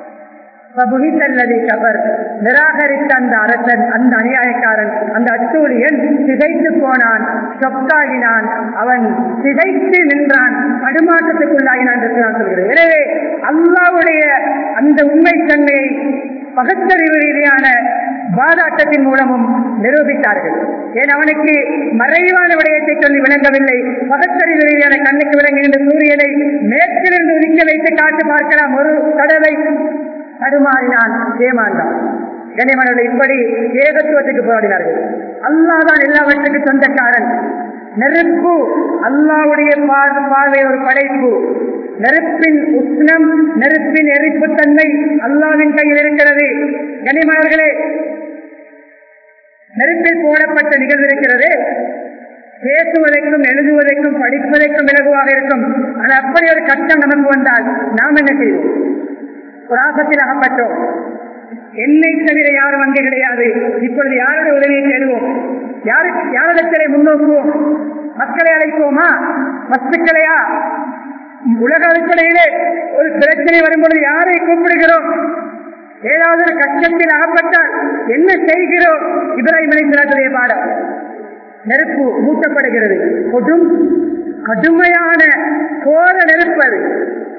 கபர் நிராகரித்த அந்த அரசன் அந்த அநியாயக்காரன் அந்த அச்சூரியன் சிதைத்து போனான் சொக்காகினான் அவன் சிதைத்து நின்றான் தடுமாற்றத்துக்குள்ளாகினான் என்று நான் சொல்கிறேன் எனவே அல்லாவுடைய அந்த உண்மை தன்மையை பகுத்தறிவு ரீதியான வாதாட்டத்தின் மூலமும் நிரூபித்தார்கள் ஏன் அவனுக்கு மறைவான விடயத்தை சொல்லி விளங்கவில்லை பகுத்தறிவு ரீதியான கண்ணுக்கு விளங்குகின்ற சூரியனை மேற்கிலிருந்து உதிக்க வைத்து காட்டு பார்க்கலாம் ஒரு தடவை தடுமாறினான் ஏமாந்தான் கனிமனர்கள் இப்படி ஏகத்துவத்துக்கு போராடினார்கள் அல்லாதான் எல்லாவற்றுக்கும் சொந்தக்காரன் நெருப்பு அல்லாவுடைய பார்வை ஒரு படைப்பு நெருப்பின் உஷ்ணம் நெருப்பின் எரிப்பு தன்மை அல்லாவின் கையில் இருக்கிறது கனிமலர்களே நெருப்பில் போடப்பட்ட நிகழ்வு இருக்கிறது பேசுவதற்கும் எழுதுவதற்கும் படிப்பதற்கும் இலகுவாக இருக்கும் அது அப்படி ஒரு கஷ்டம் நமக்கு வந்தால் நாம் என்ன செய்வோம் ஒரு ஆபத்தில் அகப்பட்டோம் என்னை தவிர யாரும் அங்கே கிடையாது இப்பொழுது யாருடைய உதவியை தேடுவோம் யாரு யாரிடத்திலே முன்னோக்குவோம் மக்களை அழைப்போமா வஸ்துக்களையா உலக அடிப்படையிலே ஒரு பிரச்சனை வரும்பொழுது யாரை கூப்பிடுகிறோம் ஏதாவது ஒரு கஷ்டத்தில் அகப்பட்டால் என்ன செய்கிறோம் இப்ராஹிம் அலிஸ்லாத்துடைய பாடம் நெருப்பு மூட்டப்படுகிறது கொடும் கடுமையான கோர நெருப்பு அது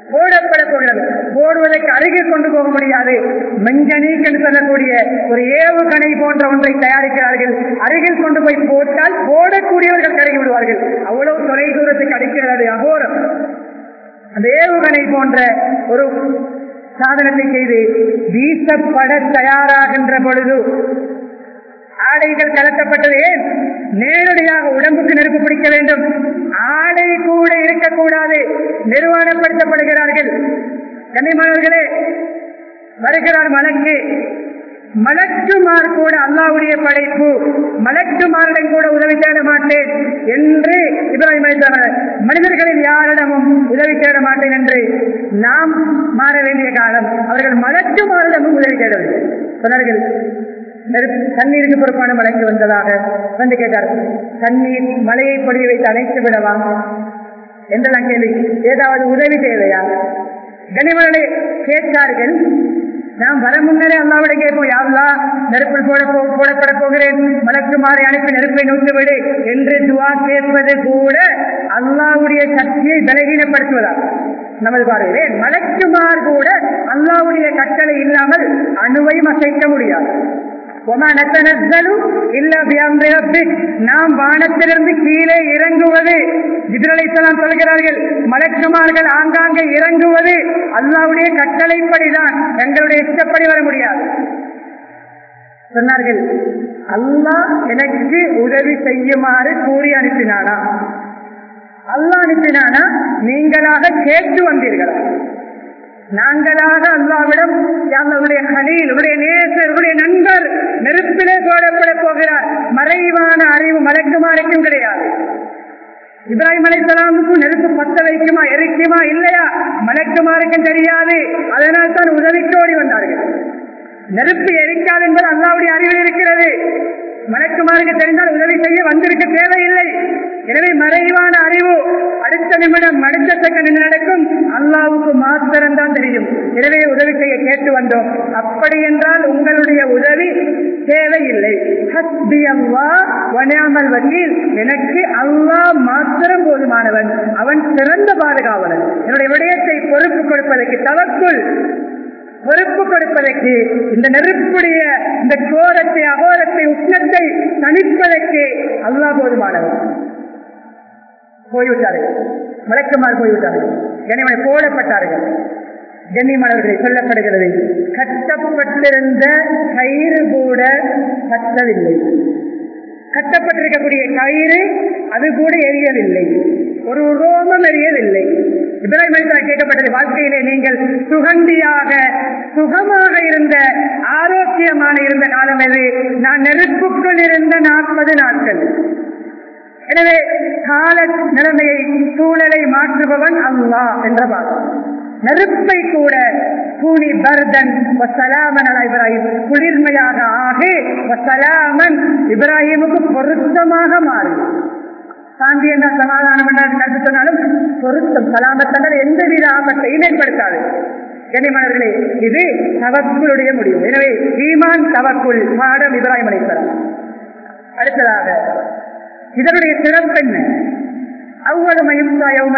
போடப்பட போகிறது போடுவதற்கு அருகில் கொண்டு போக முடியாது மெஞ்சனீக் என்று சொல்லக்கூடிய ஒரு ஏவுகணை போன்ற ஒன்றை தயாரிக்கிறார்கள் அருகில் கொண்டு போய் போட்டால் போடக்கூடியவர்கள் கருகி விடுவார்கள் அவ்வளவு தொலை தூரத்துக்கு அடிக்கிறது அகோரம் அந்த ஏவுகணை போன்ற ஒரு சாதனத்தை செய்து வீசப்பட தயாராகின்ற பொழுது ஆடைகள் கலட்டப்பட்டது ஏன் நேரடியாக உடம்புக்கு நெருப்பு பிடிக்க வேண்டும் ஆடை கூட இருக்கக்கூடாது நிர்வாணப்படுத்தப்படுகிறார்கள் கன்னிமானவர்களே வருகிறார் மலக்கு மலக்குமார் கூட அல்லாவுடைய படைப்பு மலக்குமாரிடம் கூட உதவி தேட மாட்டேன் என்று இப்ராஹிம் அளித்தவர் மனிதர்களில் யாரிடமும் உதவி தேட மாட்டேன் என்று நாம் மாற வேண்டிய காலம் அவர்கள் மலக்குமாரிடமும் உதவி தேடவில்லை சொன்னார்கள் தண்ணீருக்கு பொறுப்பான மலைக்கு வந்ததாக வந்து கேட்டார் தண்ணீர் மலையை பொழிய வைத்து அணைத்து விடவா என்றெல்லாம் கேள்வி ஏதாவது உதவி தேவையா கனிமலை கேட்டார்கள் நாம் வர முன்னரே அல்லாவிட கேட்போம் யாருலா நெருப்பில் போட போடப்பட போகிறேன் மலக்கு மாறி அனுப்பி நெருப்பை நூற்று விடு என்று துவா கேட்பது கூட அல்லாவுடைய சக்தியை பலகீனப்படுத்துவதா நமது பாருகிறேன் மலக்குமார் கூட அல்லாவுடைய கட்டளை இல்லாமல் அணுவையும் அசைக்க முடியாது நாம் வானத்திலிருந்து கீழே இறங்குவது இதிரலைத்தலாம் சொல்கிறார்கள் மலக்குமார்கள் ஆங்காங்கே இறங்குவது அல்லாவுடைய கட்டளைப்படிதான் எங்களுடைய இஷ்டப்படி வர முடியாது சொன்னார்கள் அல்லாஹ் எனக்கு உதவி செய்யுமாறு கூறி அனுப்பினானா அல்லாஹ் அனுப்பினானா நீங்களாக கேட்டு வந்தீர்களா நாங்களாக அல்லாவிடம் அவருடைய கலில் உடைய நேசர் உடைய நண்பர் நெருப்பிலே போடப்பட போகிறார் மறைவான அறிவு மலைக்குமாருக்கும் கிடையாது இப்ராஹிம் அலைசலாமுக்கும் நெருப்பு பத்த வைக்குமா எரிக்குமா இல்லையா மலைக்குமாருக்கும் தெரியாது அதனால் தான் உதவிக்கு ஓடி வந்தார்கள் நெருப்பு எரிக்காது என்பது அல்லாவுடைய அறிவில் இருக்கிறது மலக்குமாருக்கு தெரிந்தால் உதவி செய்ய வந்திருக்க தேவையில்லை எனவே மறைவான அறிவு அடுத்த நிமிடம் அடுத்த செகண்ட் என்ன நடக்கும் அல்லாவுக்கு மாத்திரம் தான் தெரியும் எனவே உதவி செய்ய கேட்டு வந்தோம் அப்படி என்றால் உங்களுடைய உதவி தேவையில்லை ஹஸ்பி அல்லா வனியாமல் வக்கீல் எனக்கு அல்லாஹ் மாத்திரம் போதுமானவன் அவன் சிறந்த பாதுகாவலன் என்னுடைய விடயத்தை பொறுப்பு கொடுப்பதற்கு தவக்குள் பொறுப்பு கொடுப்பதற்கு இந்த நெருப்புடைய இந்த கோரத்தை அகோரத்தை உஷ்ணத்தை தணிப்பதற்கு அல்லா போதுமானவர் போய்விட்டார்கள் மலக்குமார் போய்விட்டார்கள் கனிமனை போடப்பட்டார்கள் கண்ணியமானவர்களை சொல்லப்படுகிறது கட்டப்பட்டிருந்த கயிறு கூட கட்டவில்லை கட்டப்பட்டிருக்கக்கூடிய கயிறு அது கூட எரியவில்லை ஒரு ரோமம் எரியவில்லை இப்ராஹிம் அலிஸ்லாம் கேட்கப்பட்டது வாழ்க்கையிலே நீங்கள் சுகந்தியாக சுகமாக இருந்த ஆரோக்கியமான இருந்த காலம் எது நான் நெருப்புக்குள் இருந்த நாற்பது நாட்கள் எனவே கால நிலைமையை சூழலை மாற்றுபவன் அல்லா என்ற பாகம் நெருப்பை கூட கூனி பர்தன் வசலாமன் அலா இப்ராஹிம் குளிர்மையாக ஆகி வசலாமன் இப்ராஹிமுக்கு பொருத்தமாக மாறும் சாந்தி என்ற சமாதானம் என்ற கருத்து சொன்னாலும் பொருத்தம் சலாமத்தங்கள் எந்தவித ஆபத்தையும் ஏற்படுத்தாது கனிமலர்களே இது தவக்குளுடைய முடிவு எனவே ஈமான் தவக்குள் பாடம் இப்ராஹிம் அளிப்பலாம் அடுத்ததாக இதனுடைய சிறப்பு என்ன அவ்வளமையும்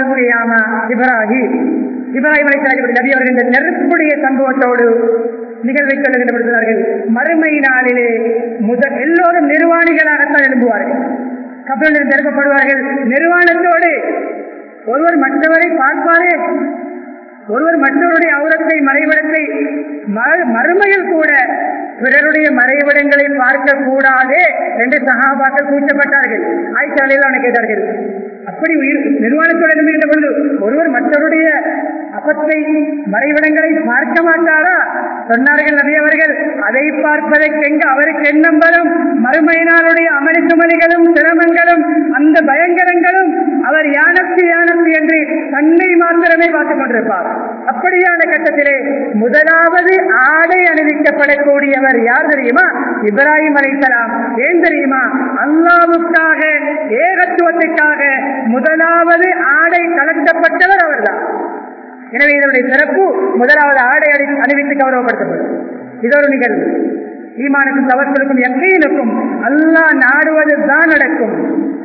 இப்ராஹிம் இப்ராஹிம் அலிஸ்லாஜி நபி அவர்கள் இந்த நெருப்புடைய சம்பவத்தோடு நிகழ்வை சொல்லுகின்றவர்கள் மறுமை நாளிலே முதல் எல்லோரும் நிர்வாணிகளாகத்தான் எழும்புவார்கள் கப்பலில் திறக்கப்படுவார்கள் நிர்வாணத்தோடு ஒருவர் மற்றவரை பார்ப்பாரே ஒருவர் மற்றவருடைய அவுரத்தை மறைவிடத்தை மறுமையில் கூட பிறருடைய மறைவிடங்களை பார்க்க கூடாதே என்று சகாபாக்கள் கூச்சப்பட்டார்கள் ஆய்ச்சாலையில் அவனை கேட்டார்கள் அப்படி உயிர் நிர்வாணத்தோடு எழுந்துகின்ற பொழுது ஒருவர் மற்றவருடைய அப்பத்தை மறைவிடங்களை பார்க்க மாட்டாரா சொன்னார்கள் நபி அவர்கள் அதை பார்ப்பதற்கு எங்க அவருக்கு எண்ணம் வரும் மறுமையினாருடைய அமளி சுமலிகளும் சிரமங்களும் அந்த பயங்கரங்களும் அவர் யானத்து யானத்து என்று தன்னை மாத்திரமே பார்த்துக் கொண்டிருப்பார் அப்படியான கட்டத்திலே முதலாவது ஆடை அணிவிக்கப்படக்கூடியவர் யார் தெரியுமா இப்ராஹிம் அலைசலாம் ஏன் தெரியுமா அல்லாவுக்காக ஏகத்துவத்துக்காக முதலாவது ஆடை கலட்டப்பட்டவர் அவர்தான் எனவே இதனுடைய சிறப்பு முதலாவது ஆடை அணி அணிவித்து கௌரவப்படுத்தப்படும் இது ஒரு நிகழ்வு ஈமானுக்கும் தவறுக்கும் எக்கையிலுக்கும் அல்லாஹ் நாடுவது தான் நடக்கும்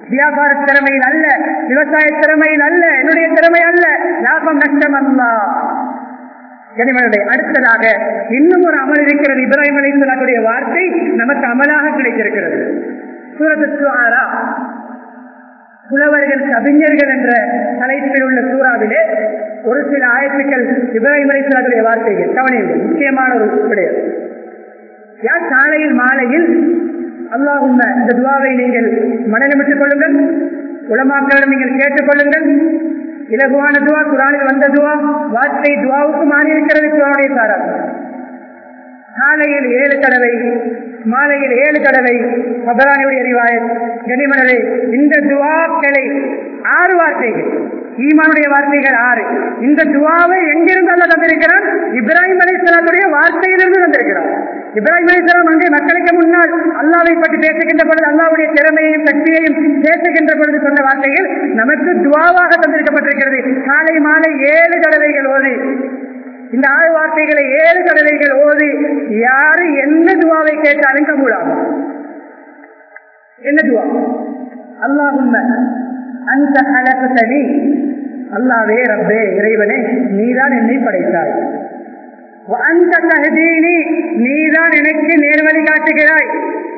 வியாபார திறமையில் அல்ல விவசாய திறமையில் அல்ல என்னுடைய திறமை அல்ல லாபம் நஷ்டம் அல்ல கனிமனுடைய அடுத்ததாக இன்னும் ஒரு அமல் இருக்கிறது இப்ராஹிம் அலிஸ்லாத்துடைய வார்த்தை நமக்கு அமலாக கிடைத்திருக்கிறது சூரத்து ஆரா புலவர்கள் கவிஞர்கள் என்ற தலைப்பில் உள்ள சூறாவிலே ஒரு சில ஆயத்துக்கள் இப்ராஹிம் அலிஸ்லாத்துடைய வார்த்தைகள் கவனியுங்கள் முக்கியமான ஒரு விடயம் யார் காலையில் மாலையில் அல்லாஹும் இந்த துவாவை நீங்கள் மனநமிட்டுக் கொள்ளுங்கள் உலமாக்களிடம் நீங்கள் கேட்டுக்கொள்ளுங்கள் இலகுவான துவா குரானில் வந்த துவா வார்த்தை துவாவுக்கு மாறி இருக்கிறது குரானுடைய சாராது காலையில் ஏழு தடவை மாலையில் ஏழு தடவை சபரானியுடைய அறிவாயர் கனிமனே இந்த துவாக்களை ஆறு வார்த்தைகள் ஈமானுடைய வார்த்தைகள் ஆறு இந்த துவாவை எங்கிருந்து அல்ல தந்திருக்கிறான் இப்ராஹிம் அலிஸ்லாத்துடைய வார்த்தையிலிருந்து தந்திருக்கிறான் இப்ராஹிம் அலிஸ்லாம் அங்கே மக்களுக்கு முன்னால் அல்லாவை பற்றி பேசுகின்ற பொழுது அல்லாவுடைய திறமையையும் சக்தியையும் பேசுகின்ற பொழுது சொன்ன வார்த்தைகள் நமக்கு துவாவாக தந்திருக்கப்பட்டிருக்கிறது காலை மாலை ஏழு தடவைகள் ஓதி இந்த ஆறு வார்த்தைகளை ஏழு தடவைகள் ஓதி யாரு என்ன துவாவை கேட்டாலும் கபூலாகும் என்ன துவா அல்லாஹும் அந்த அழகு அல்லாவே ரப்பே இறைவனே நீதான் என்னை படைத்தாய் அந்த தகுதீனி நீதான் எனக்கு நேர்வழி காட்டுகிறாய்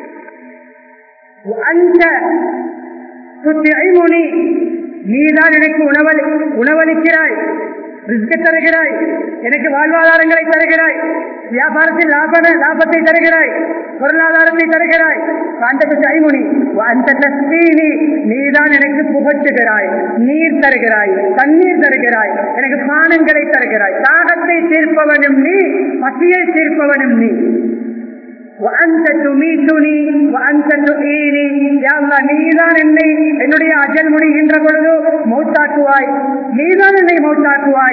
அந்த சுத்திமுனி நீதான் எனக்கு உணவளி உணவளிக்கிறாய் ரிஸ்க் தருகிறாய் எனக்கு வாழ்வாதாரங்களை தருகிறாய் வியாபாரத்தில் லாப லாபத்தை தருகிறாய் பொருளாதாரத்தை தருகிறாய் அந்த கைமுனி அந்த தஸ்தீனி நீதான் எனக்கு புகட்டுகிறாய் நீர் தருகிறாய் தண்ணீர் தருகிறாய் எனக்கு பானங்களை தருகிறாய் தாகத்தை தீர்ப்பவனும் நீ பசியை தீர்ப்பவனும் நீ நீதான் என்னை என்னுடைய அஜல் முடிகின்ற பொழுது மௌத்தாக்குவாய் நீதான் என்னை மௌத்தாக்குவாய்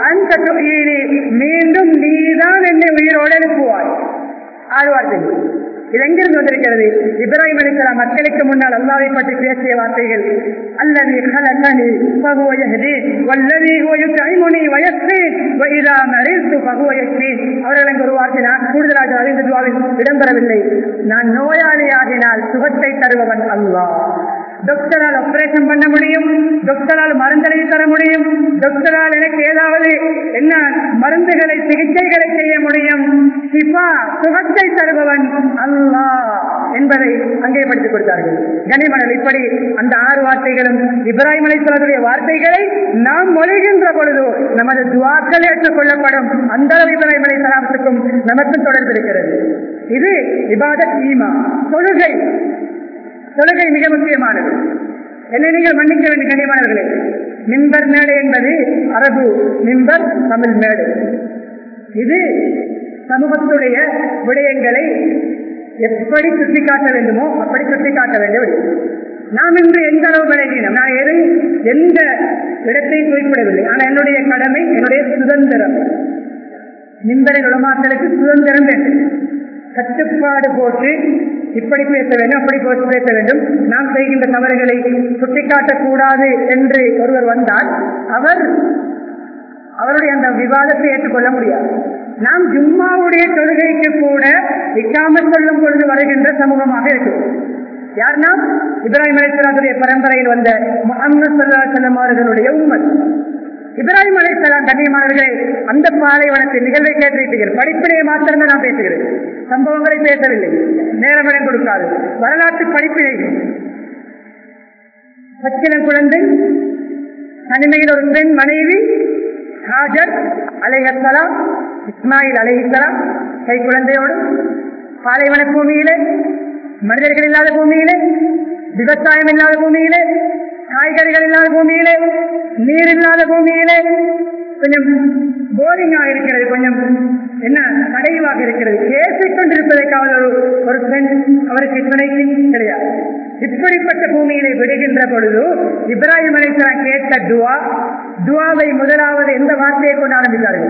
மீண்டும் நீதான் என்னை உயிரோடு எழுப்புவாய் ஆழ்வார்கள் இது எங்கிருந்து வந்திருக்கிறது இப்ராஹிம் அலிசலாம் மக்களுக்கு முன்னால் அல்லாவை பற்றி பேசிய வார்த்தைகள் அல்லது خلقني فهو يهدين والذي هو يطعمني ويسقين واذا مرضت فهو يشفين அவர்கள் அங்கு ஒரு வார்த்தை நான் கூடுதலாக அறிந்த துவாவில் இடம்பெறவில்லை நான் நோயாளியாகினால் சுகத்தை தருபவன் அல்லாஹ் டாக்டரால் ஆபரேஷன் பண்ண முடியும் டாக்டரால் மருந்தெழுதி தர முடியும் டாக்டரால் எனக்கு ஏதாவது என்ன மருந்துகளை சிகிச்சைகளை செய்ய முடியும் சிபா சுகத்தை தருபவன் அல்லாஹ் என்பதை அங்கே படித்துக் கொடுத்தார்கள் கனிமணல் இப்படி அந்த ஆறு வார்த்தைகளும் இப்ராஹிம் அலிஸ்வரத்துடைய வார்த்தைகளை நாம் மொழிகின்ற பொழுது நமது துவாக்கள் ஏற்றுக்கொள்ளப்படும் அந்த அளவு இப்ராஹிம் அலி சலாமத்துக்கும் நமக்கும் தொடர்பு இருக்கிறது இது இபாதத் ஈமா தொழுகை தொழுகை மிக முக்கியமானது என்னை நீங்கள் மன்னிக்க வேண்டிய கனிமானவர்களே மின்பர் மேடை என்பது அரபு மின்பர் தமிழ் மேடை இது சமூகத்துடைய விடயங்களை எப்படி சுட்டிக்காட்ட வேண்டுமோ அப்படி சுட்டிக்காட்ட வேண்டிய நாம் இன்று எந்த அளவு விளைவினோம் நான் எது எந்த இடத்தையும் குறிப்பிடவில்லை ஆனால் என்னுடைய கடமை என்னுடைய சுதந்திரம் மின்பரின் உலமாக்களுக்கு சுதந்திரம் வேண்டும் கட்டுப்பாடு போட்டு இப்படி பேச வேண்டும் அப்படி போட்டு பேச வேண்டும் நாம் செய்கின்ற தவறுகளை சுட்டிக்காட்டக்கூடாது என்று ஒருவர் வந்தால் அவர் அவருடைய அந்த விவாதத்தை ஏற்றுக்கொள்ள முடியாது நாம் ஜும்மாவுடைய தொழுகைக்கு கூட இக்காமல் சொல்லும் பொழுது வருகின்ற சமூகமாக இருக்கிறோம் யார் நாம் இப்ராஹிம் அலிஸ்லாத்துடைய பரம்பரையில் வந்த முகமது சல்லா செல்லம் அவர்களுடைய உண்மை இப்ராஹிம் அலிஸ்லாம் கண்ணியமானவர்களே அந்த பாலைவனத்தில் நிகழ்வை கேட்டிருக்கிறேன் படிப்பினையை மாத்திரமே நான் பேசுகிறேன் சம்பவங்களை பேசவில்லை நேரமிடம் கொடுக்காது வரலாற்று படிப்பினைகள் பச்சிலம் குழந்தை தனிமையில் ஒரு பெண் மனைவி ஹாஜர் அலைஹலாம் இஸ்மாயில் அலைஹலாம் கை குழந்தையோடு பாலைவன பூமியிலே மனிதர்கள் இல்லாத பூமியிலே விவசாயம் இல்லாத பூமியிலே காய்கறிகள் இல்லாத பூமியிலே நீர் இல்லாத பூமியிலே கொஞ்சம் போரிங்கா இருக்கிறது கொஞ்சம் என்ன கடைவாக இருக்கிறது பேசிக் கொண்டிருப்பதற்காக ஒரு ஒரு பெண் அவருக்கு துணைக்கு கிடையாது இப்படிப்பட்ட பூமியிலே விடுகின்ற பொழுது இப்ராஹிம் அலிஸ்லாம் கேட்ட துவா துவாவை முதலாவது எந்த வார்த்தையை கொண்டு ஆரம்பித்தார்கள்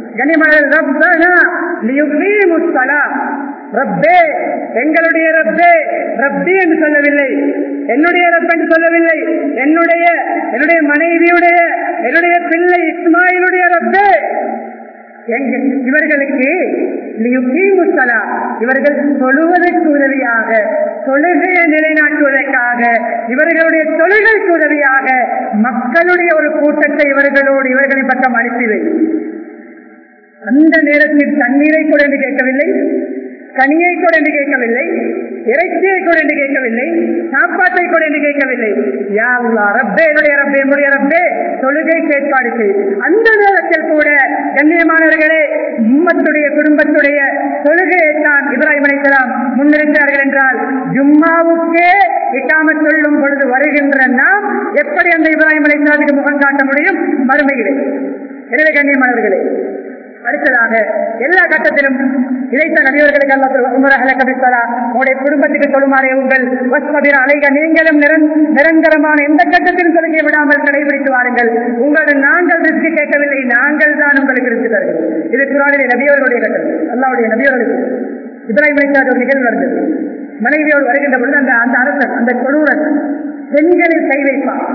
ரப்பே எங்களுடைய ரப்பே ரப்பி என்று சொல்லவில்லை என்னுடைய ரப் என்று சொல்லவில்லை என்னுடைய என்னுடைய மனைவியுடைய என்னுடைய பிள்ளை இஸ்மாயிலுடைய ரப்பே எங்க இவர்களுக்கு லியுகீமுஸ்ஸலா, இவர்கள் தொழுவதற்கு உதவியாக தொழுகையை நிலைநாட்டுவதற்காக இவர்களுடைய தொழுகைக்கு உதவியாக மக்களுடைய ஒரு கூட்டத்தை இவர்களோடு இவர்களின் பக்கம் அனுப்பி வை அந்த நேரத்தில் தண்ணீரை கூட என்று கேட்கவில்லை கனியை கூட என்று கேட்கவில்லை இறைச்சியை கூட என்று கேட்கவில்லை சாப்பாட்டை கூட என்று கேட்கவில்லை யா அல்லாஹ், ரப்பே என்னுடைய ரப்பே என்னுடைய ரப்பே தொழுகை ஏற்பாடு செய் அந்த நேரத்தில் கூட கண்ணியமானவர்களே உம்மத்துடைய குடும்பத்துடைய தொழுகையை தான் இப்ராஹிம் அலைஹிஸ்ஸலாம் முன்னிறுத்தார்கள் என்றால் ஜும்மாவுக்கே இக்காம சொல்லும் பொழுது வருகின்ற நாம் எப்படி அந்த இப்ராஹிம் அலைஹிஸ்ஸலாத்துக்கு முகம் காட்ட முடியும் மறுமையிலே எனவே கண்ணியமானவர்களே அடுத்ததாக எல்லா கட்டத்திலும் இழைத்த நபியவர்களுக்கு அல்ல உமரஹல கபித்தரா உங்களுடைய குடும்பத்துக்கு சொல்லுமாறே உங்கள் வஸ்மபிர அலைக நீங்களும் நிரந்- நிரந்தரமான எந்த கட்டத்திலும் சொல்லிக்க விடாமல் கடைபிடித்து வாருங்கள் உங்களுடன் நாங்கள் ரிஸ்க் கேட்கவில்லை நாங்கள் தான் உங்களுக்கு ரிஸ்க் தருகிறோம் இது குரானிலே நபியவர்களுடைய கட்டம் அல்லாவுடைய நபியவர்களுக்கு இப்ராஹிம் அலைஹிஸ்ஸலாத்து ஒரு நிகழ்வு நடந்தது மனைவியோடு வருகின்ற பொழுது அந்த அந்த அரசன் அந்த கொடூரன் பெண்களில் கை வைப்பான்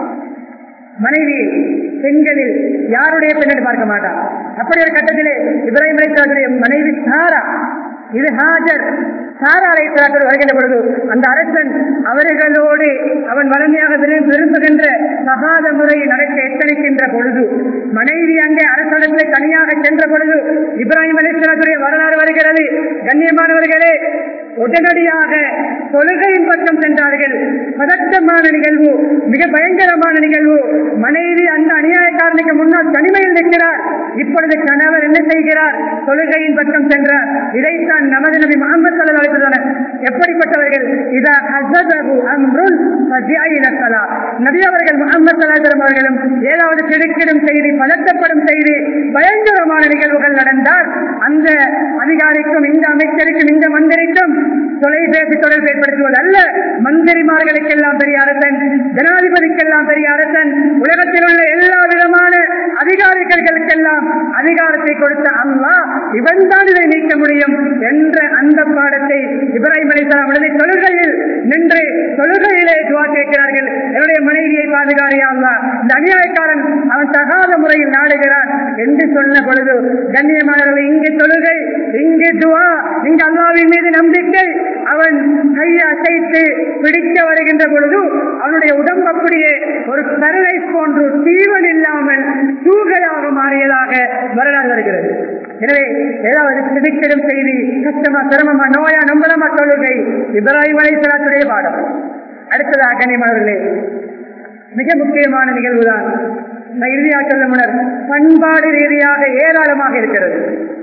மனைவி பெண்களில் யாருடைய பெண்ணை பார்க்க மாட்டான் அப்படி ஒரு கட்டத்திலே இப்ராஹிம் அலைஹிஸ்ஸலாத்துடைய மனைவி சாரா இது ஹாஜர் சாரா அலைஹிஸ்ஸலாத்தோடு வருகின்ற பொழுது அந்த அரசன் அவர்களோடு அவன் வலிமையாக விரும்பு- விரும்புகின்ற சகாத முறையில் நடக்க எத்தனிக்கின்ற பொழுது மனைவி அங்கே அரசனிடத்திலே தனியாக சென்ற பொழுது இப்ராஹிம் அலைஹிஸ்ஸலாத்துடைய வரலாறு வருகிறது கண்ணியமானவர்களே உடனடியாக தொழுகையின் பக்கம் சென்றார்கள் பதட்டமான நிகழ்வு மிக பயங்கரமான நிகழ்வு மனைவி அந்த அநியாயக்காரனுக்கு முன்னால் தனிமையில் நிற்கிறார் இப்பொழுது கணவர் என்ன செய்கிறார் தொழுகையின் பக்கம் சென்றார் இதைத்தான் நமது நபி முகமது சல்லா அலிஸ்வல்லான எப்படிப்பட்டவர்கள் இதா ஹஸதஹு அம்ருன் ஃபஜிஅஇல ஸலா நபி அவர்கள் முகமது சல்லாஹம் அவர்களும் ஏதாவது திடுக்கிடும் செய்தி பதட்டப்படும் செய்தி பயங்கரமான நிகழ்வுகள் நடந்தால் அந்த அதிகாரிக்கும் இந்த அமைச்சருக்கும் இந்த மந்திரிக்கும் தொலைபேசி தொடர்பு ஏற்படுத்துவது அல்ல மந்திரிமார்களுக்கெல்லாம் பெரிய அரசன் ஜனாதிபதிக்கெல்லாம் பெரிய அரசன் உலகத்தில் உள்ள எல்லா விதமான அதிகாரிகளுக்கெல்லாம் அதிகாரத்தை கொடுத்த அல்லாஹ் இவன் தான் இதை நீக்க முடியும் என்ற அந்த பாடத்தை இப்ராஹிம் அலிஸ்லாம் உடனே தொழுகையில் நின்று தொழுகையிலே துவா கேட்கிறார்கள் என்னுடைய மனைவியை பாதுகாரியா அல்லாஹ் இந்த அநியாயக்காரன் அவன் தகாத முறையில் நாடுகிறான் என்று சொன்ன பொழுது கண்ணியமானவர்கள் இங்கு தொழுகை இங்கு துவா இங்கு அல்லாவின் மீது நம்பிக்கை அவன் கையை அசைத்து பிடிக்க வருகின்ற பொழுது அவனுடைய உடம்பு அப்படியே ஒரு கருவை போன்று தீவன் இல்லாமல் தூகையாக மாறியதாக வரலாறு வருகிறது எனவே ஏதாவது திடுக்கிடும் செய்தி கஷ்டமா சிரமமா நோயா நம்பளமா தொழுகை இப்ராஹிம் அலைஹிஸ்ஸலாத்துடைய பாடம் அடுத்ததாக கண்ணியமானவர்களே மிக முக்கியமான நிகழ்வுதான் நான் இறுதியாக சொல்ல முன்னர் பண்பாடு ரீதியாக ஏராளமாக இருக்கிறது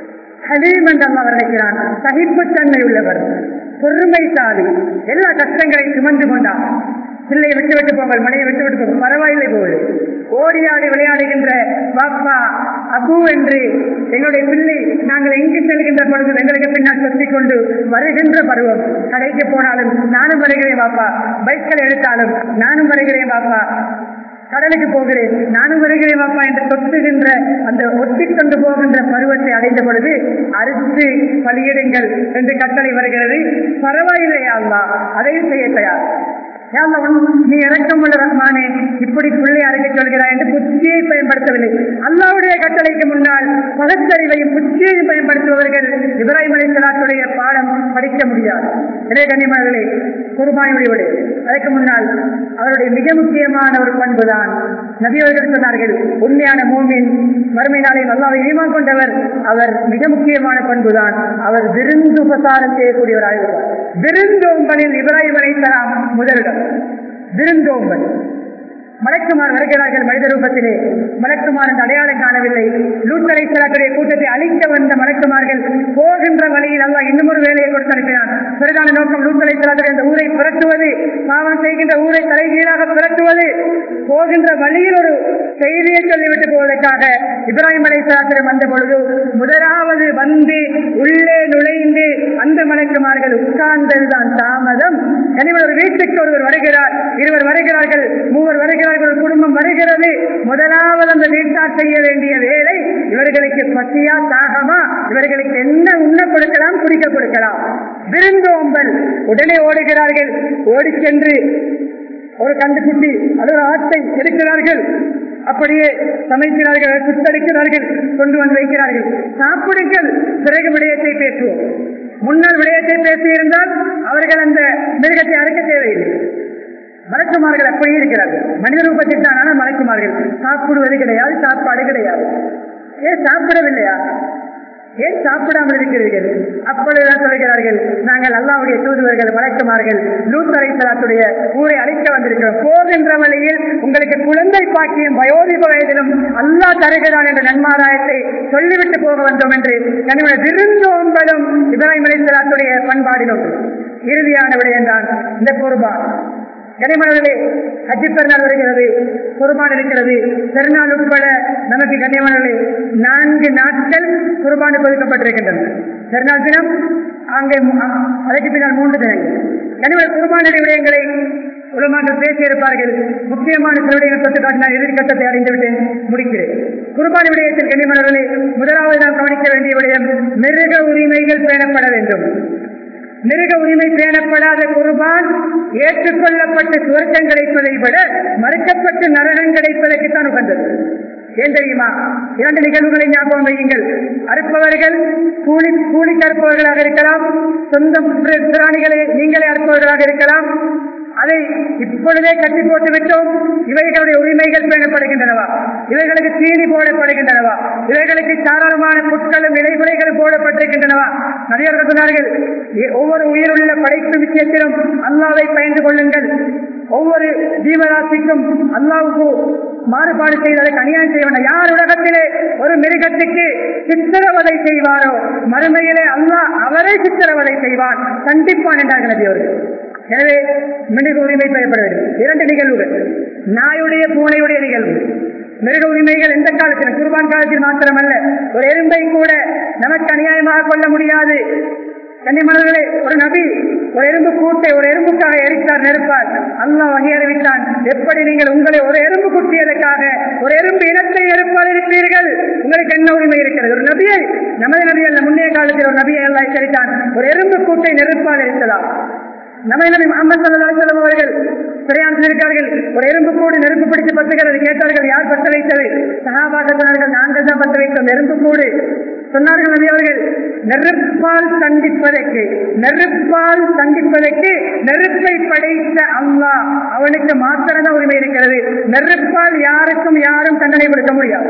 ஹலீம் என்று அல்லாஹ் வர்ணிக்கிறான் சகிப்புத்தன்மை உள்ளவர் பொறுமைசாலி எல்லா கஷ்டங்களையும் சுமந்து கொண்டான் பிள்ளையை விட்டு விட்டு போங்கள் மனையை விட்டு விட்டு போங்கள் பரவாயில்லை போல் ஓடியாடி விளையாடுகின்ற பாப்பா அபு என்று எங்களுடைய பிள்ளை நாங்கள் எங்கு செல்கின்ற பொழுது எங்களுக்கு பின்னால் சுற்றிக் கொண்டு வருகின்ற பருவம் கடைக்கு போனாலும் நானும் வருகிறேன் பாப்பா பைக்கள் எடுத்தாலும் நானும் வருகிறேன் பாப்பா கடலுக்கு போகிறேன் நானும் வருகிறேன் பாப்பா என்று தொட்டுகின்ற அந்த ஒட்டிக் கொண்டு போகின்ற பருவத்தை அடைந்த பொழுது அறுத்து பலியிடுங்கள் என்று கட்டளை வருகிறது பரவாயில்லையா அல்லா அதையும் செய்ய தயார் யா அல்லாஹ், உன் நீ இறக்கம் உள்ள ரஹ்மானே இப்படி புள்ளி அறுக்க சொல்கிறாய் என்று புத்தியை பயன்படுத்தவில்லை அல்லாவுடைய கட்டளைக்கு முன்னால் பகத்தறிவையும் புத்தியையும் பயன்படுத்துபவர்கள் இப்ராஹிம் அலிஸ்லாத்துடைய பாடம் படிக்க முடியாது இதே கண்ணியமானவர்களே குருபானுடைய விடு அதற்கு முன்னால் அவருடைய மிக முக்கியமான ஒரு பண்புதான் நபி அவர்கள் சொன்னார்கள் உண்மையான மூமின் மறுமை நாளையும் அல்லாவை ஈமான் கொண்டவர் அவர் மிக முக்கியமான பண்புதான் அவர் விருந்து உபசாரம் செய்யக்கூடியவராக இருப்பார் விருந்தோம்பலில் இப்ராஹிம் அலைஹிஸ்ஸலாம் முதலிடம் விருந்தோம்பல் மலக்குமார் வருகிறார்கள் மனித ரூபத்திலே மலக்குமார் அந்த அடையாளம் காணவில்லை லூத்தலை சிலக்குடைய கூட்டத்தை அழிக்க வந்த மலக்குமார்கள் போகின்ற வழியில் அல்ல இன்னும் ஒரு வேலையை கொடுத்து அனுப்பினான் பிரதான நோக்கம் லூத்தலை சிலக்குடைய அந்த ஊரை புரட்டுவது பாவம் செய்கின்ற ஊரை தலைகீழாக புரட்டுவது போகின்ற வழியில் ஒரு செய்தியை சொல்லிவிட்டு போவதற்காக இப்ராஹிம் அலை சிலாத்திரம் வந்த பொழுது முதலாவது வந்து உள்ளே நுழைந்து அந்த மலக்குமார்கள் உட்கார்ந்ததுதான் தாமதம் எனவே ஒரு வீட்டுக்கு ஒருவர் வருகிறார் இருவர் வருகிறார்கள் மூவர் வருகிறார்கள் ஒரு குடும்பம் வருகிறது முதலாவது அந்த வீட்டார் செய்ய வேண்டிய வேலை இவர்களுக்கு பசியா தாகமா இவர்களுக்கு என்ன உண்ண கொடுக்கலாம் குடிக்க கொடுக்கலாம் விருந்தோம்பல் உடனே ஓடுகிறார்கள் ஓடிச் சென்று ஒரு கண்டுக்குட்டி அது ஒரு ஆட்டை எடுக்கிறார்கள் அப்படியே சமைக்கிறார்கள் சுத்தரிக்கிறார்கள் கொண்டு வந்து வைக்கிறார்கள் சாப்பிடுங்கள் பிறகு விடயத்தை பேசுவோம் முன்னால் விடயத்தை பேசியிருந்தால் அவர்கள் அந்த மிருகத்தை அறுக்க தேவையில்லை மலக்குமார்கள் அப்படியே இருக்கிறார்கள் மனித ரூபத்தில் தான் ஆனால் மலக்குமார்கள் சாப்பிடுவது கிடையாது சாப்பாடு கிடையாது ஏன் சாப்பிடவில்லையா ஏன் சாப்பிடாமல் இருக்கிறீர்கள் அப்பொழுதுதான் சொல்கிறார்கள் நாங்கள் அல்லாவுடைய தூதுவர்கள் வழக்கமார்கள் லூத்தரை சலாத்துடைய ஊரை அழைக்க வந்திருக்கிறோம் போகின்ற வழியில் உங்களுக்கு குழந்தை பாக்கியம் வயோதிப வயதிலும் அல்லா தருகிறான் என்ற நன்மாராயத்தை சொல்லிவிட்டு போக வந்தோம் என்று என்னுடைய விருந்தோம்பலும் இப்ராஹிம் அலி சலாத்துடைய பண்பாடிலும் இறுதியான விடயம்தான் இந்த பொறுப்பான் கனிமணர்களே ஹஜ்ஜி பெருநாள் வருகிறது குர்பான் இருக்கிறது பெருநாள் உட்பட நமக்கு கனிமணர்களே நான்கு நாட்கள் குர்பான் கொடுக்கப்பட்டிருக்கின்றன பெருநாள் தினம் அங்கே அதற்கு பின்னால் மூன்று தினங்கள் கனிமணல் குர்பானுடைய விடயங்களை உலமாக்கள் பேசியிருப்பார்கள் முக்கியமான சில விடயங்கள் தொட்டு காட்டினால் இறுதி கட்டத்தை அறிந்துவிட்டேன் முடிக்கிறேன் குர்பான் விடயத்தில் கனிமணர்களே முதலாவது நாம் கவனிக்க வேண்டிய விடயம் மிருக உரிமைகள் பேணப்பட வேண்டும் மிருக உரிமை பேணப்படாத குருபான் ஏற்றுக்கொள்ளப்பட்டு சுவர்க்கம் கிடைப்பதை விட மறுக்கப்பட்டு நரகம் கிடைப்பதற்கு தான் உகந்தது ஏன் தெரியுமா இரண்டு நிகழ்வுகளை ஞாபகம் வையுங்கள் அறுப்பவர்கள் கூலி கூலி அறுப்பவர்களாக இருக்கலாம் சொந்தம் பிராணிகளை நீங்களே அறுப்பவர்களாக இருக்கலாம் அதை இப்பொழுதே கட்டி போட்டு விட்டோம் இவைகளுடைய உரிமைகள் பேணப்படுகின்றனவா இவைகளுக்கு தீனி போடப்படுகின்றனவா இவைகளுக்கு தாராளமான புட்களும் இலைமுறைகள் போடப்பட்டிருக்கின்றனவா நிறைய சொன்னார்கள் ஒவ்வொரு உயிருள்ள படைப்பு விஷயத்திலும் அல்லாவை பயந்து கொள்ளுங்கள் ஒவ்வொரு ஜீவராசிக்கும் அல்லாவுக்கு மாறுபாடு செய்வதற்கு அநியாயம் செய்ய வேண்டாம் யார் உலகத்திலே ஒரு மிருகத்துக்கு சித்திரவதை செய்வாரோ மறுமையிலே அல்லாஹ் அவரை சித்திரவதை செய்வான் கண்டிப்பான் என்றார்கள் நபி அவர்கள் எனவே மிருக உரிமை பெறப்பட வேண்டும் இரண்டு நிகழ்வுகள் நாயுடைய பூனையுடைய நிகழ்வு மிருக உரிமைகள் எந்த காலத்தில் குர்பான் காலத்தில் மாத்திரமல்ல ஒரு எறும்பை கூட நமக்கு அநியாயமாக கொள்ள முடியாது கன்னிமணர்களே ஒரு நபி ஒரு எறும்பு கூட்டை ஒரு எறும்புக்காக எரித்தார் நெருப்பார் அல்லா வகை அறிவித்தான் எப்படி நீங்கள் உங்களை ஒரு எறும்பு குட்டியதற்காக ஒரு எறும்பு இனத்தை எருப்பால் இருப்பீர்கள் உங்களுக்கு என்ன உரிமை இருக்கிறது ஒரு நபியை நமது நபி அல்ல முன்னைய காலத்தில் ஒரு நபியை எல்லாம் எச்சரித்தான் ஒரு எறும்பு கூட்டை நெருப்பால் எரித்தலாம் நம்ம நபி முகமது சல்லாஹ் அவர்கள் பிரயாணத்தில் இருக்கார்கள் ஒரு எறும்பு கூடு நெருப்பு பிடித்து பத்துகிறது கேட்டார்கள் யார் பத்த வைத்தது சகாபாக சொன்னார்கள் நாங்கள் தான் பத்த வைத்தோம் நெருப்பு கூடு சொன்னார்கள் நபி அவர்கள் நெருப்பால் சந்திப்பதற்கு நெருப்பால் சந்திப்பதற்கு நெருப்பை படைத்த அல்லாஹ் அவனுக்கு மாத்திரம்தான் உரிமை இருக்கிறது நெருப்பால் யாருக்கும் யாரும் தண்டனை கொடுக்க முடியாது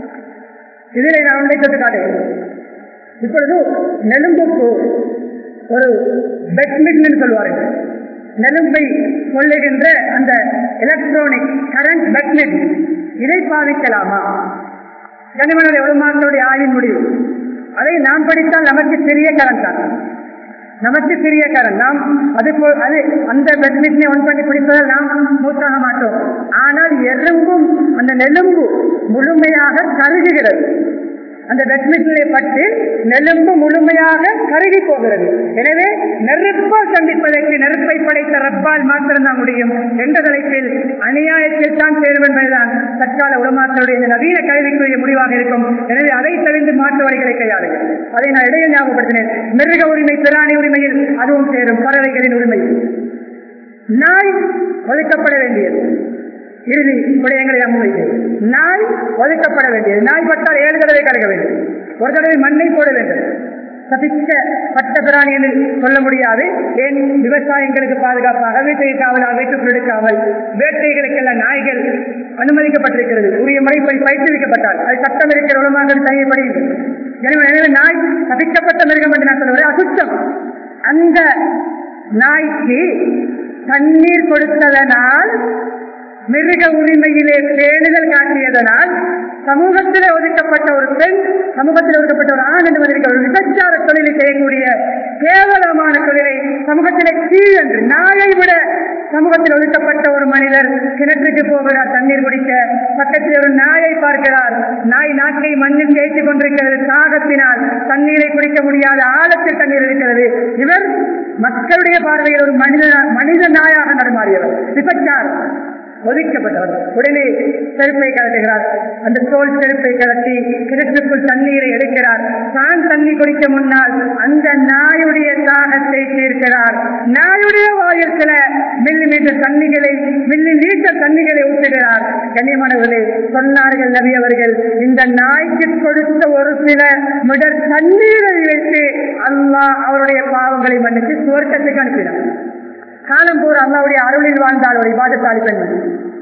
இதிலே நான் உண்டை தொட்டு காட்டுகிறேன் இப்பொழுது நெலும்புக்கு ஒரு பெட்மிட்டன் சொல்வார்கள் நெலும்பை கொள்ளுகின்ற அந்த எலக்ட்ரானிக் கரண்ட் பெட்மிட் இதை பாவிக்கலாமா கனிமனுடைய உலமாக்களுடைய ஆய்வின் முடிவு அதை நாம் படித்தால் நமக்கு சிறிய கரண்ட் தான் நமக்கு சிறிய கரண்ட் நாம் அது அது அந்த பெட்மிட்டனை ஒன் பண்ணி பிடிப்பதால் நாம் மூத்தாக மாட்டோம் ஆனால் எறும்பும் அந்த நெலும்பு முழுமையாக கருகுகிறது அந்த பெட்மிட்டனை பட்டு நெலும்பு முழுமையாக கருகி போகிறது எனவே நெருப்பால் சந்திப்பதற்கு நெருப்பை படைத்த ரப்பால் மாத்திரம்தான் முடியும் என்ற தலைப்பில் அநியாயத்தில் தான் சேரும் என்பதுதான் தற்கால உலமாக்களுடைய இந்த நவீன கல்விக்குரிய முடிவாக இருக்கும் எனவே அதை தவிர்த்து மாற்று வழிகளை கையாளுங்கள் அதை நான் இடையே ஞாபகப்படுத்தினேன் மிருக உரிமை பிராணி உரிமையில் அதுவும் சேரும் பறவைகளின் உரிமை நாய் ஒதுக்கப்பட வேண்டியது இறுதி விடயங்களை முன்வைத்தேன் நாய் ஒதுக்கப்பட வேண்டியது நாய் பட்டால் ஏழு தடவை கலக்க வேண்டும் ஒரு தடவை மண்ணை போட வேண்டும் சபிக்க பட்ட பிராணி என்று சொல்ல முடியாது ஏன் விவசாயங்களுக்கு பாதுகாப்பாக வீட்டுக்கு காவலாக வீட்டுக்குள் எடுக்காமல் வேட்டைகளுக்கெல்லாம் நாய்கள் அனுமதிக்கப்பட்டிருக்கிறது உரிய முறைப்படி பயிற்றுவிக்கப்பட்டால் அது சட்டம் இருக்கிற உலமாக தனியப்படுகிறது எனவே எனவே நாய் சபிக்கப்பட்ட மிருகம் என்று நான் சொல்லுவது அசுத்தம் அந்த நாய்க்கு தண்ணீர் கொடுத்ததனால் மிருக உரிமையிலே பேணுதல் காட்டியதனால் சமூகத்திலே ஒதுக்கப்பட்ட ஒரு பெண் சமூகத்தில் ஒதுக்கப்பட்ட ஒரு ஆண் என்று வந்திருக்க ஒரு விபச்சார தொழிலை செய்யக்கூடிய கேவலமான தொழிலை சமூகத்திலே கீழ் என்று நாயை விட சமூகத்தில் ஒதுக்கப்பட்ட ஒரு மனிதர் கிணற்றுக்கு போகிறார் தண்ணீர் குடிக்க பக்கத்தில் ஒரு நாயை பார்க்கிறார் நாய் நாக்கை மண்ணில் தேய்த்துக் கொண்டிருக்கிறது தாகத்தினால் தண்ணீரை குடிக்க முடியாத ஆழத்தில் தண்ணீர் இருக்கிறது இவர் மக்களுடைய பார்வையில் ஒரு மனித மனித நாயாக நடமாறியவர் விபச்சாரம் ஒதுக்கப்பட்டவர் உடனே செருப்பை கலட்டுகிறார் அந்த தோல் செருப்பை கலட்டி கிணற்றுக்குள் தண்ணீரை எடுக்கிறார் தான் தண்ணி குடிக்க முன்னால் அந்த நாயுடைய தாகத்தை தீர்க்கிறார் நாயுடைய வாயில் சில மில்லி மீட்டர் தண்ணிகளை மில்லி லீட்டர் தண்ணிகளை ஊற்றுகிறார் கண்ணியமானவர்களே சொன்னார்கள் நபி அவர்கள் இந்த நாய்க்கு கொடுத்த ஒரு சில மிடர் தண்ணீரை வைத்து அல்லாஹ் அவருடைய பாவங்களை மன்னித்து சுவர்க்கத்துக்கு அனுப்பினார் காலம் போற அல்லாவுடைய அருளில் வாழ்ந்தால் ஒரு இபாதத்தாளி பெண்மணி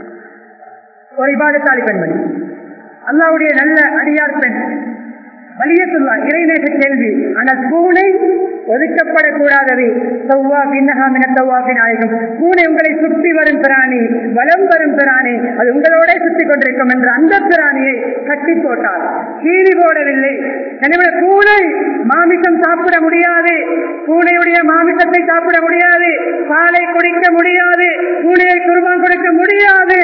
ஒரு இபாதத்தாளி பெண்மணி அல்லாவுடைய நல்ல அடியார் பெண் வலியத்துள்ளா இறைநேச கேள்வி ஆனால் பூனை ஒதுக்கப்படக்கூடாதது சௌவா பின்னகா மின சௌவாபின் நாயகம் பூனை உங்களை சுற்றி வரும் பிராணி வலம் வரும் பிராணி அது உங்களோட சுற்றி கொண்டிருக்கும் என்ற அந்த பிராணியை கட்டி போட்டால் கீழி போடவில்லை எனவே பூனை மாமிசம் சாப்பிட முடியாது பூனையுடைய மாமிசத்தை சாப்பிட முடியாது பாலை குடிக்க முடியாது பூனையை குருபான் கொடுக்க முடியாது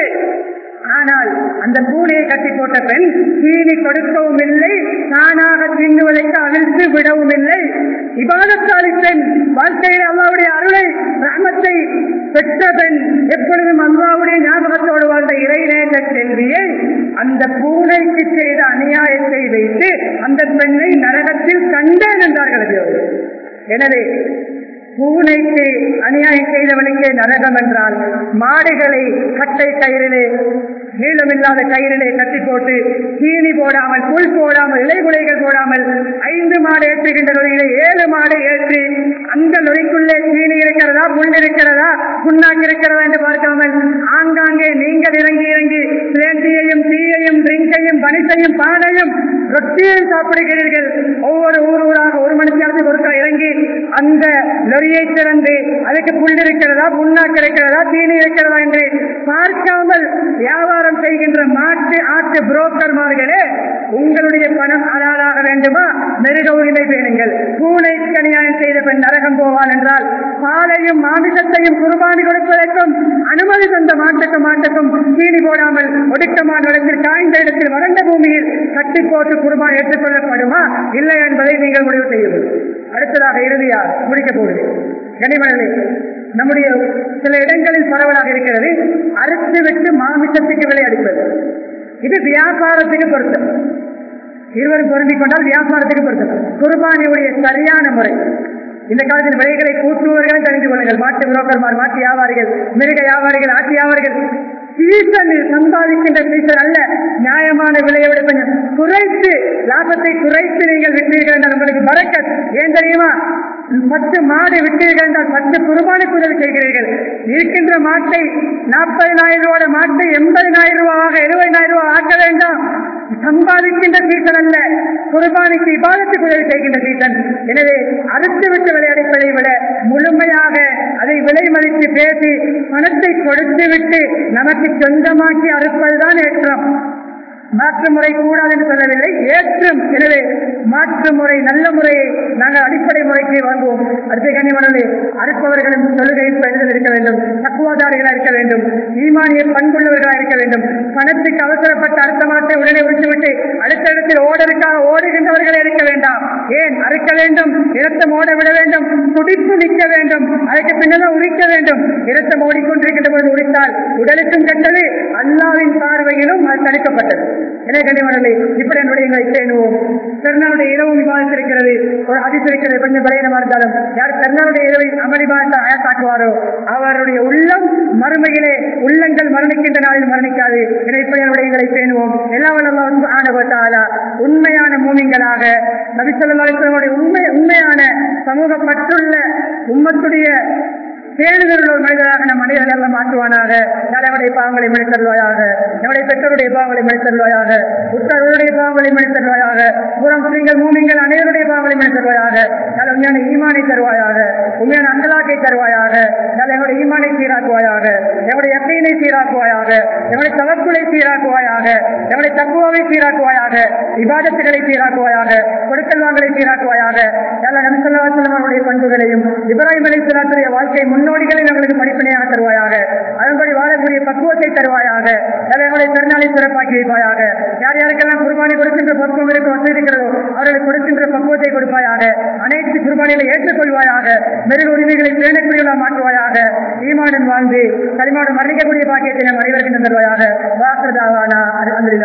ஆனால் அந்த பூனையை கட்டி போட்ட பெண் தீனி கொடுக்கவும் இல்லை தானாக தின்னுவதற்கு அவிழ்த்து விடவும் இல்லை இபாதத்தாளி பெண் வாழ்க்கையில் அல்லாவுடைய அருளை ரஹமத்தை பெற்ற பெண் எப்பொழுதும் அல்லாவுடைய ஞாபகத்தோடு வாழ்ந்த இறைநேச செல்வியை அந்த பூனைக்கு செய்த அநியாயத்தை வைத்து அந்த பெண்ணை நரகத்தில் கண்டேன் என்றார்கள் எனவே பூனைக்கு அநியாயம் செய்தவனுக்கு நரகம் என்றால் மாடுகளை கட்டை கயிறிலே நீளமில்லாத கயிறிலே கட்டி போட்டு தீனி போடாமல் புல் போடாமல் இலைகுலைகள் போடாமல் ஐந்து மாடு ஏற்றுகின்ற நொடியிலே ஏழு மாடு ஏற்றி அந்த நொடிக்குள்ளே தீனி இருக்கிறதா புல் இருக்கிறதா புண்ணாக்கு இருக்கிறதா என்று பார்க்காமல் ஆங்காங்கே நீங்கள் இறங்கி இறங்கி பிளேண்டியையும் தீயையும் ட்ரிங்கையும் பனிசையும் பானையும் ரொட்டியையும் சாப்பிடுகிறீர்கள் ஒவ்வொரு ஊர் ஊராக ஒரு மணி நேரத்துக்கு ஒருக்கா இறங்கி அந்த லொரியை திறந்து அதுக்கு புல் இருக்கிறதா புண்ணாக்கு இருக்கிறதா தீனி இருக்கிறதா என்று பார்க்காமல் வியாபாரம் செய்கின்ற மாட்டு ஆட்டு புரோக்கர்மார்களே உங்களுடைய பணம் அலாலாக வேண்டுமா மிருக உரிமை பேணுங்கள் பூனைக்கு அநியாயம் செய்த பெண் நரகம் போவான் என்றால் பாலையும் மாமிசத்தையும் குர்பானி கொடுப்பதற்கும் அனுமதி தந்த மாட்டுக்கும் மாட்டுக்கும் தீனி போடாமல் ஒடுக்கமான இடத்தில் காய்ந்த இடத்தில் வறண்ட பூமியில் கட்டி போட்டு குர்பான் ஏற்றுக்கொள்ளப்படுமா இல்லை என்பதை நீங்கள் முடிவு செய்யுங்கள் அடுத்ததாக இறுதியா முடிக்க போகிறேன் கனிமணி நம்முடைய சில இடங்களில் பரவலாக இருக்கிறது அறுத்து விட்டு மாமிசத்துக்கு விளையாடுவது இது வியாபாரத்துக்கு பொருத்தம் இருவரும் பொருந்திக் கொண்டால் வியாபாரத்துக்கு பொருத்தம் குர்பானியுடைய சரியான முறை இந்த காலத்தில் விலைகளை கூட்டுவர்கள் தெரிந்து கொள்ளுங்கள் மாட்டு புரோக்கர்மார் மாட்டு வியாபாரிகள் மிருக வியாபாரிகள் ஆட்டு வியாபாரிகள் சீசனில் சம்பாதிக்கின்ற சீசன் அல்ல நியாயமான விலையை விட கொஞ்சம் குறைத்து லாபத்தை குறைத்து நீங்கள் விட்டீர்கள் என்றால் உங்களுக்கு பறக்கத் ஏன் தெரியுமா பத்து மாடு விட்டீர்கள் என்றால் பத்து குர்பானுக்கு உதவி செய்கிறீர்கள் இருக்கின்ற மாட்டை நாற்பதினாயிரம் ரூபாய் மாட்டை எண்பதினாயிரம் ரூபாவாக எழுபதினாயிரம் ரூபாய் ஆக்க வேண்டாம் சம்பாதிக்கின்ற சீசன் அல்ல குர்பானிக்கு இபாதத்துக்கு உதவி செய்கின்ற சீசன் எனவே அறுத்து விட்டு விளையாடிப்பதை விட முழுமையாக அதை விலை மதித்து பேசி பணத்தை கொடுத்து விட்டு நமக்கு சொந்தமாக்கி அறுப்பதுதான் ஏற்றம் மாற்று முறை கூடாது என்று சொல்லவில்லை ஏற்றம் எனவே மாற்று முறை நல்ல முறையை நாங்கள் அடிப்படை முறைக்கு வாங்குவோம் அடுத்த கண்ணியமனே அறுப்பவர்களும் தொழுகையில் பெறுதல் இருக்க வேண்டும் தக்குவாதாரிகளாக இருக்க வேண்டும் ஈமானிய பண்புள்ளவர்களாக இருக்க வேண்டும் பணத்துக்கு அவசரப்பட்ட அறுத்த மரத்தை உடனே விட்டுவிட்டு அடுத்த இடத்தில் ஓடலுக்காக ஓடுகின்றவர்களே இருக்க வேண்டாம் ஏன் அறுக்க வேண்டும் இரத்தம் ஓட விட வேண்டும் துடிப்பு நிற்க வேண்டும் அதற்கு பின்னதான் உரிக்க வேண்டும் இரத்தம் ஓடிக்கொண்டிருக்கின்ற பொழுது உரித்தால் உடலுக்கும் கெட்டது அல்லாவின் பார்வையிலும் அது தடுக்கப்பட்டது எனவே கண்டிப்பாளர்களே இப்படி என்னுடைய எங்களை பேணுவோம் பெருநாளுடைய இரவு விவாதித்திருக்கிறது ஒரு அதிர்ச்சிருக்கிறது கொஞ்சம் பலகீனமா இருந்தாலும் யார் பெருநாளுடைய இரவை அமளிபாத்த அயத்தாக்குவாரோ அவருடைய உள்ளம் மறுமையிலே உள்ளங்கள் மரணிக்கின்ற நாளில் மரணிக்காது எனவே இப்படி என்னுடைய எங்களை பேணுவோம் எல்லா வல்லமும் ஆனவத்தாலா உண்மையான மூமிங்களாக நபிசல்லாடைய உண்மை உண்மையான சமூக பற்றுள்ள உம்மத்துடைய பேணுதல் ஒரு மனிதராக நம் மனிதர்கள் எல்லாம் மாற்றுவானாக தலைவருடைய பாவங்களை மனிதருவாயாக நம்முடைய பெற்றோருடைய பாவங்களை மனிதருவாயாக உத்தரவுடைய பாவங்களை மனிதருவாயாக புறம் நீங்கள் மூமிங்கள் அனைவருடைய பாவங்களை மனிதருவாயாக நல்ல உண்மையான ஈமானை தருவாயாக உண்மையான அந்தலாக்கை தருவாயாக நல்ல எங்களுடைய ஈமானை சீராக்குவாயாக எங்களுடைய எப்பயினை சீராக்குவாயாக எங்களுடைய தவக்குலை சீராக்குவாயாக எங்களுடைய தக்குவாவை சீராக்குவாயாக விவாதத்துகளை சீராக்குவாயாக கொடுக்கல் வாங்கலை சீராக்குவாயாக நல்ல நபிசல்லாசல்லமாருடைய பண்புகளையும் இப்ராஹிம் அலி சலாத்துடைய வாழ்க்கை முன்னோடிகளை நம்மளுக்கு படிப்பினையாக தருவாயாக அதன்படி வாழக்கூடிய பக்குவத்தை தருவாயாக அதை எங்களுடைய திருநாளை சிறப்பாக்கி வைப்பாயாக யார் யாருக்கெல்லாம் குர்பானி கொடுக்கின்ற பக்குவம் இருக்க வசதி இருக்கிறதோ அவர்களுக்கு கொடுக்கின்ற பக்குவத்தை கொடுப்பாயாக அனைத்து குர்பானிகளை ஏற்றுக்கொள்வாயாக மெருகு உரிமைகளை பேணக்கூடியவர்களாக மாற்றுவாயாக ஈமாடன் வாழ்ந்து களிமாடன் மரணிக்கக்கூடிய பாக்கியத்தை நம் அனைவருக்கும் தருவாயாக வாசதாவானா அந்த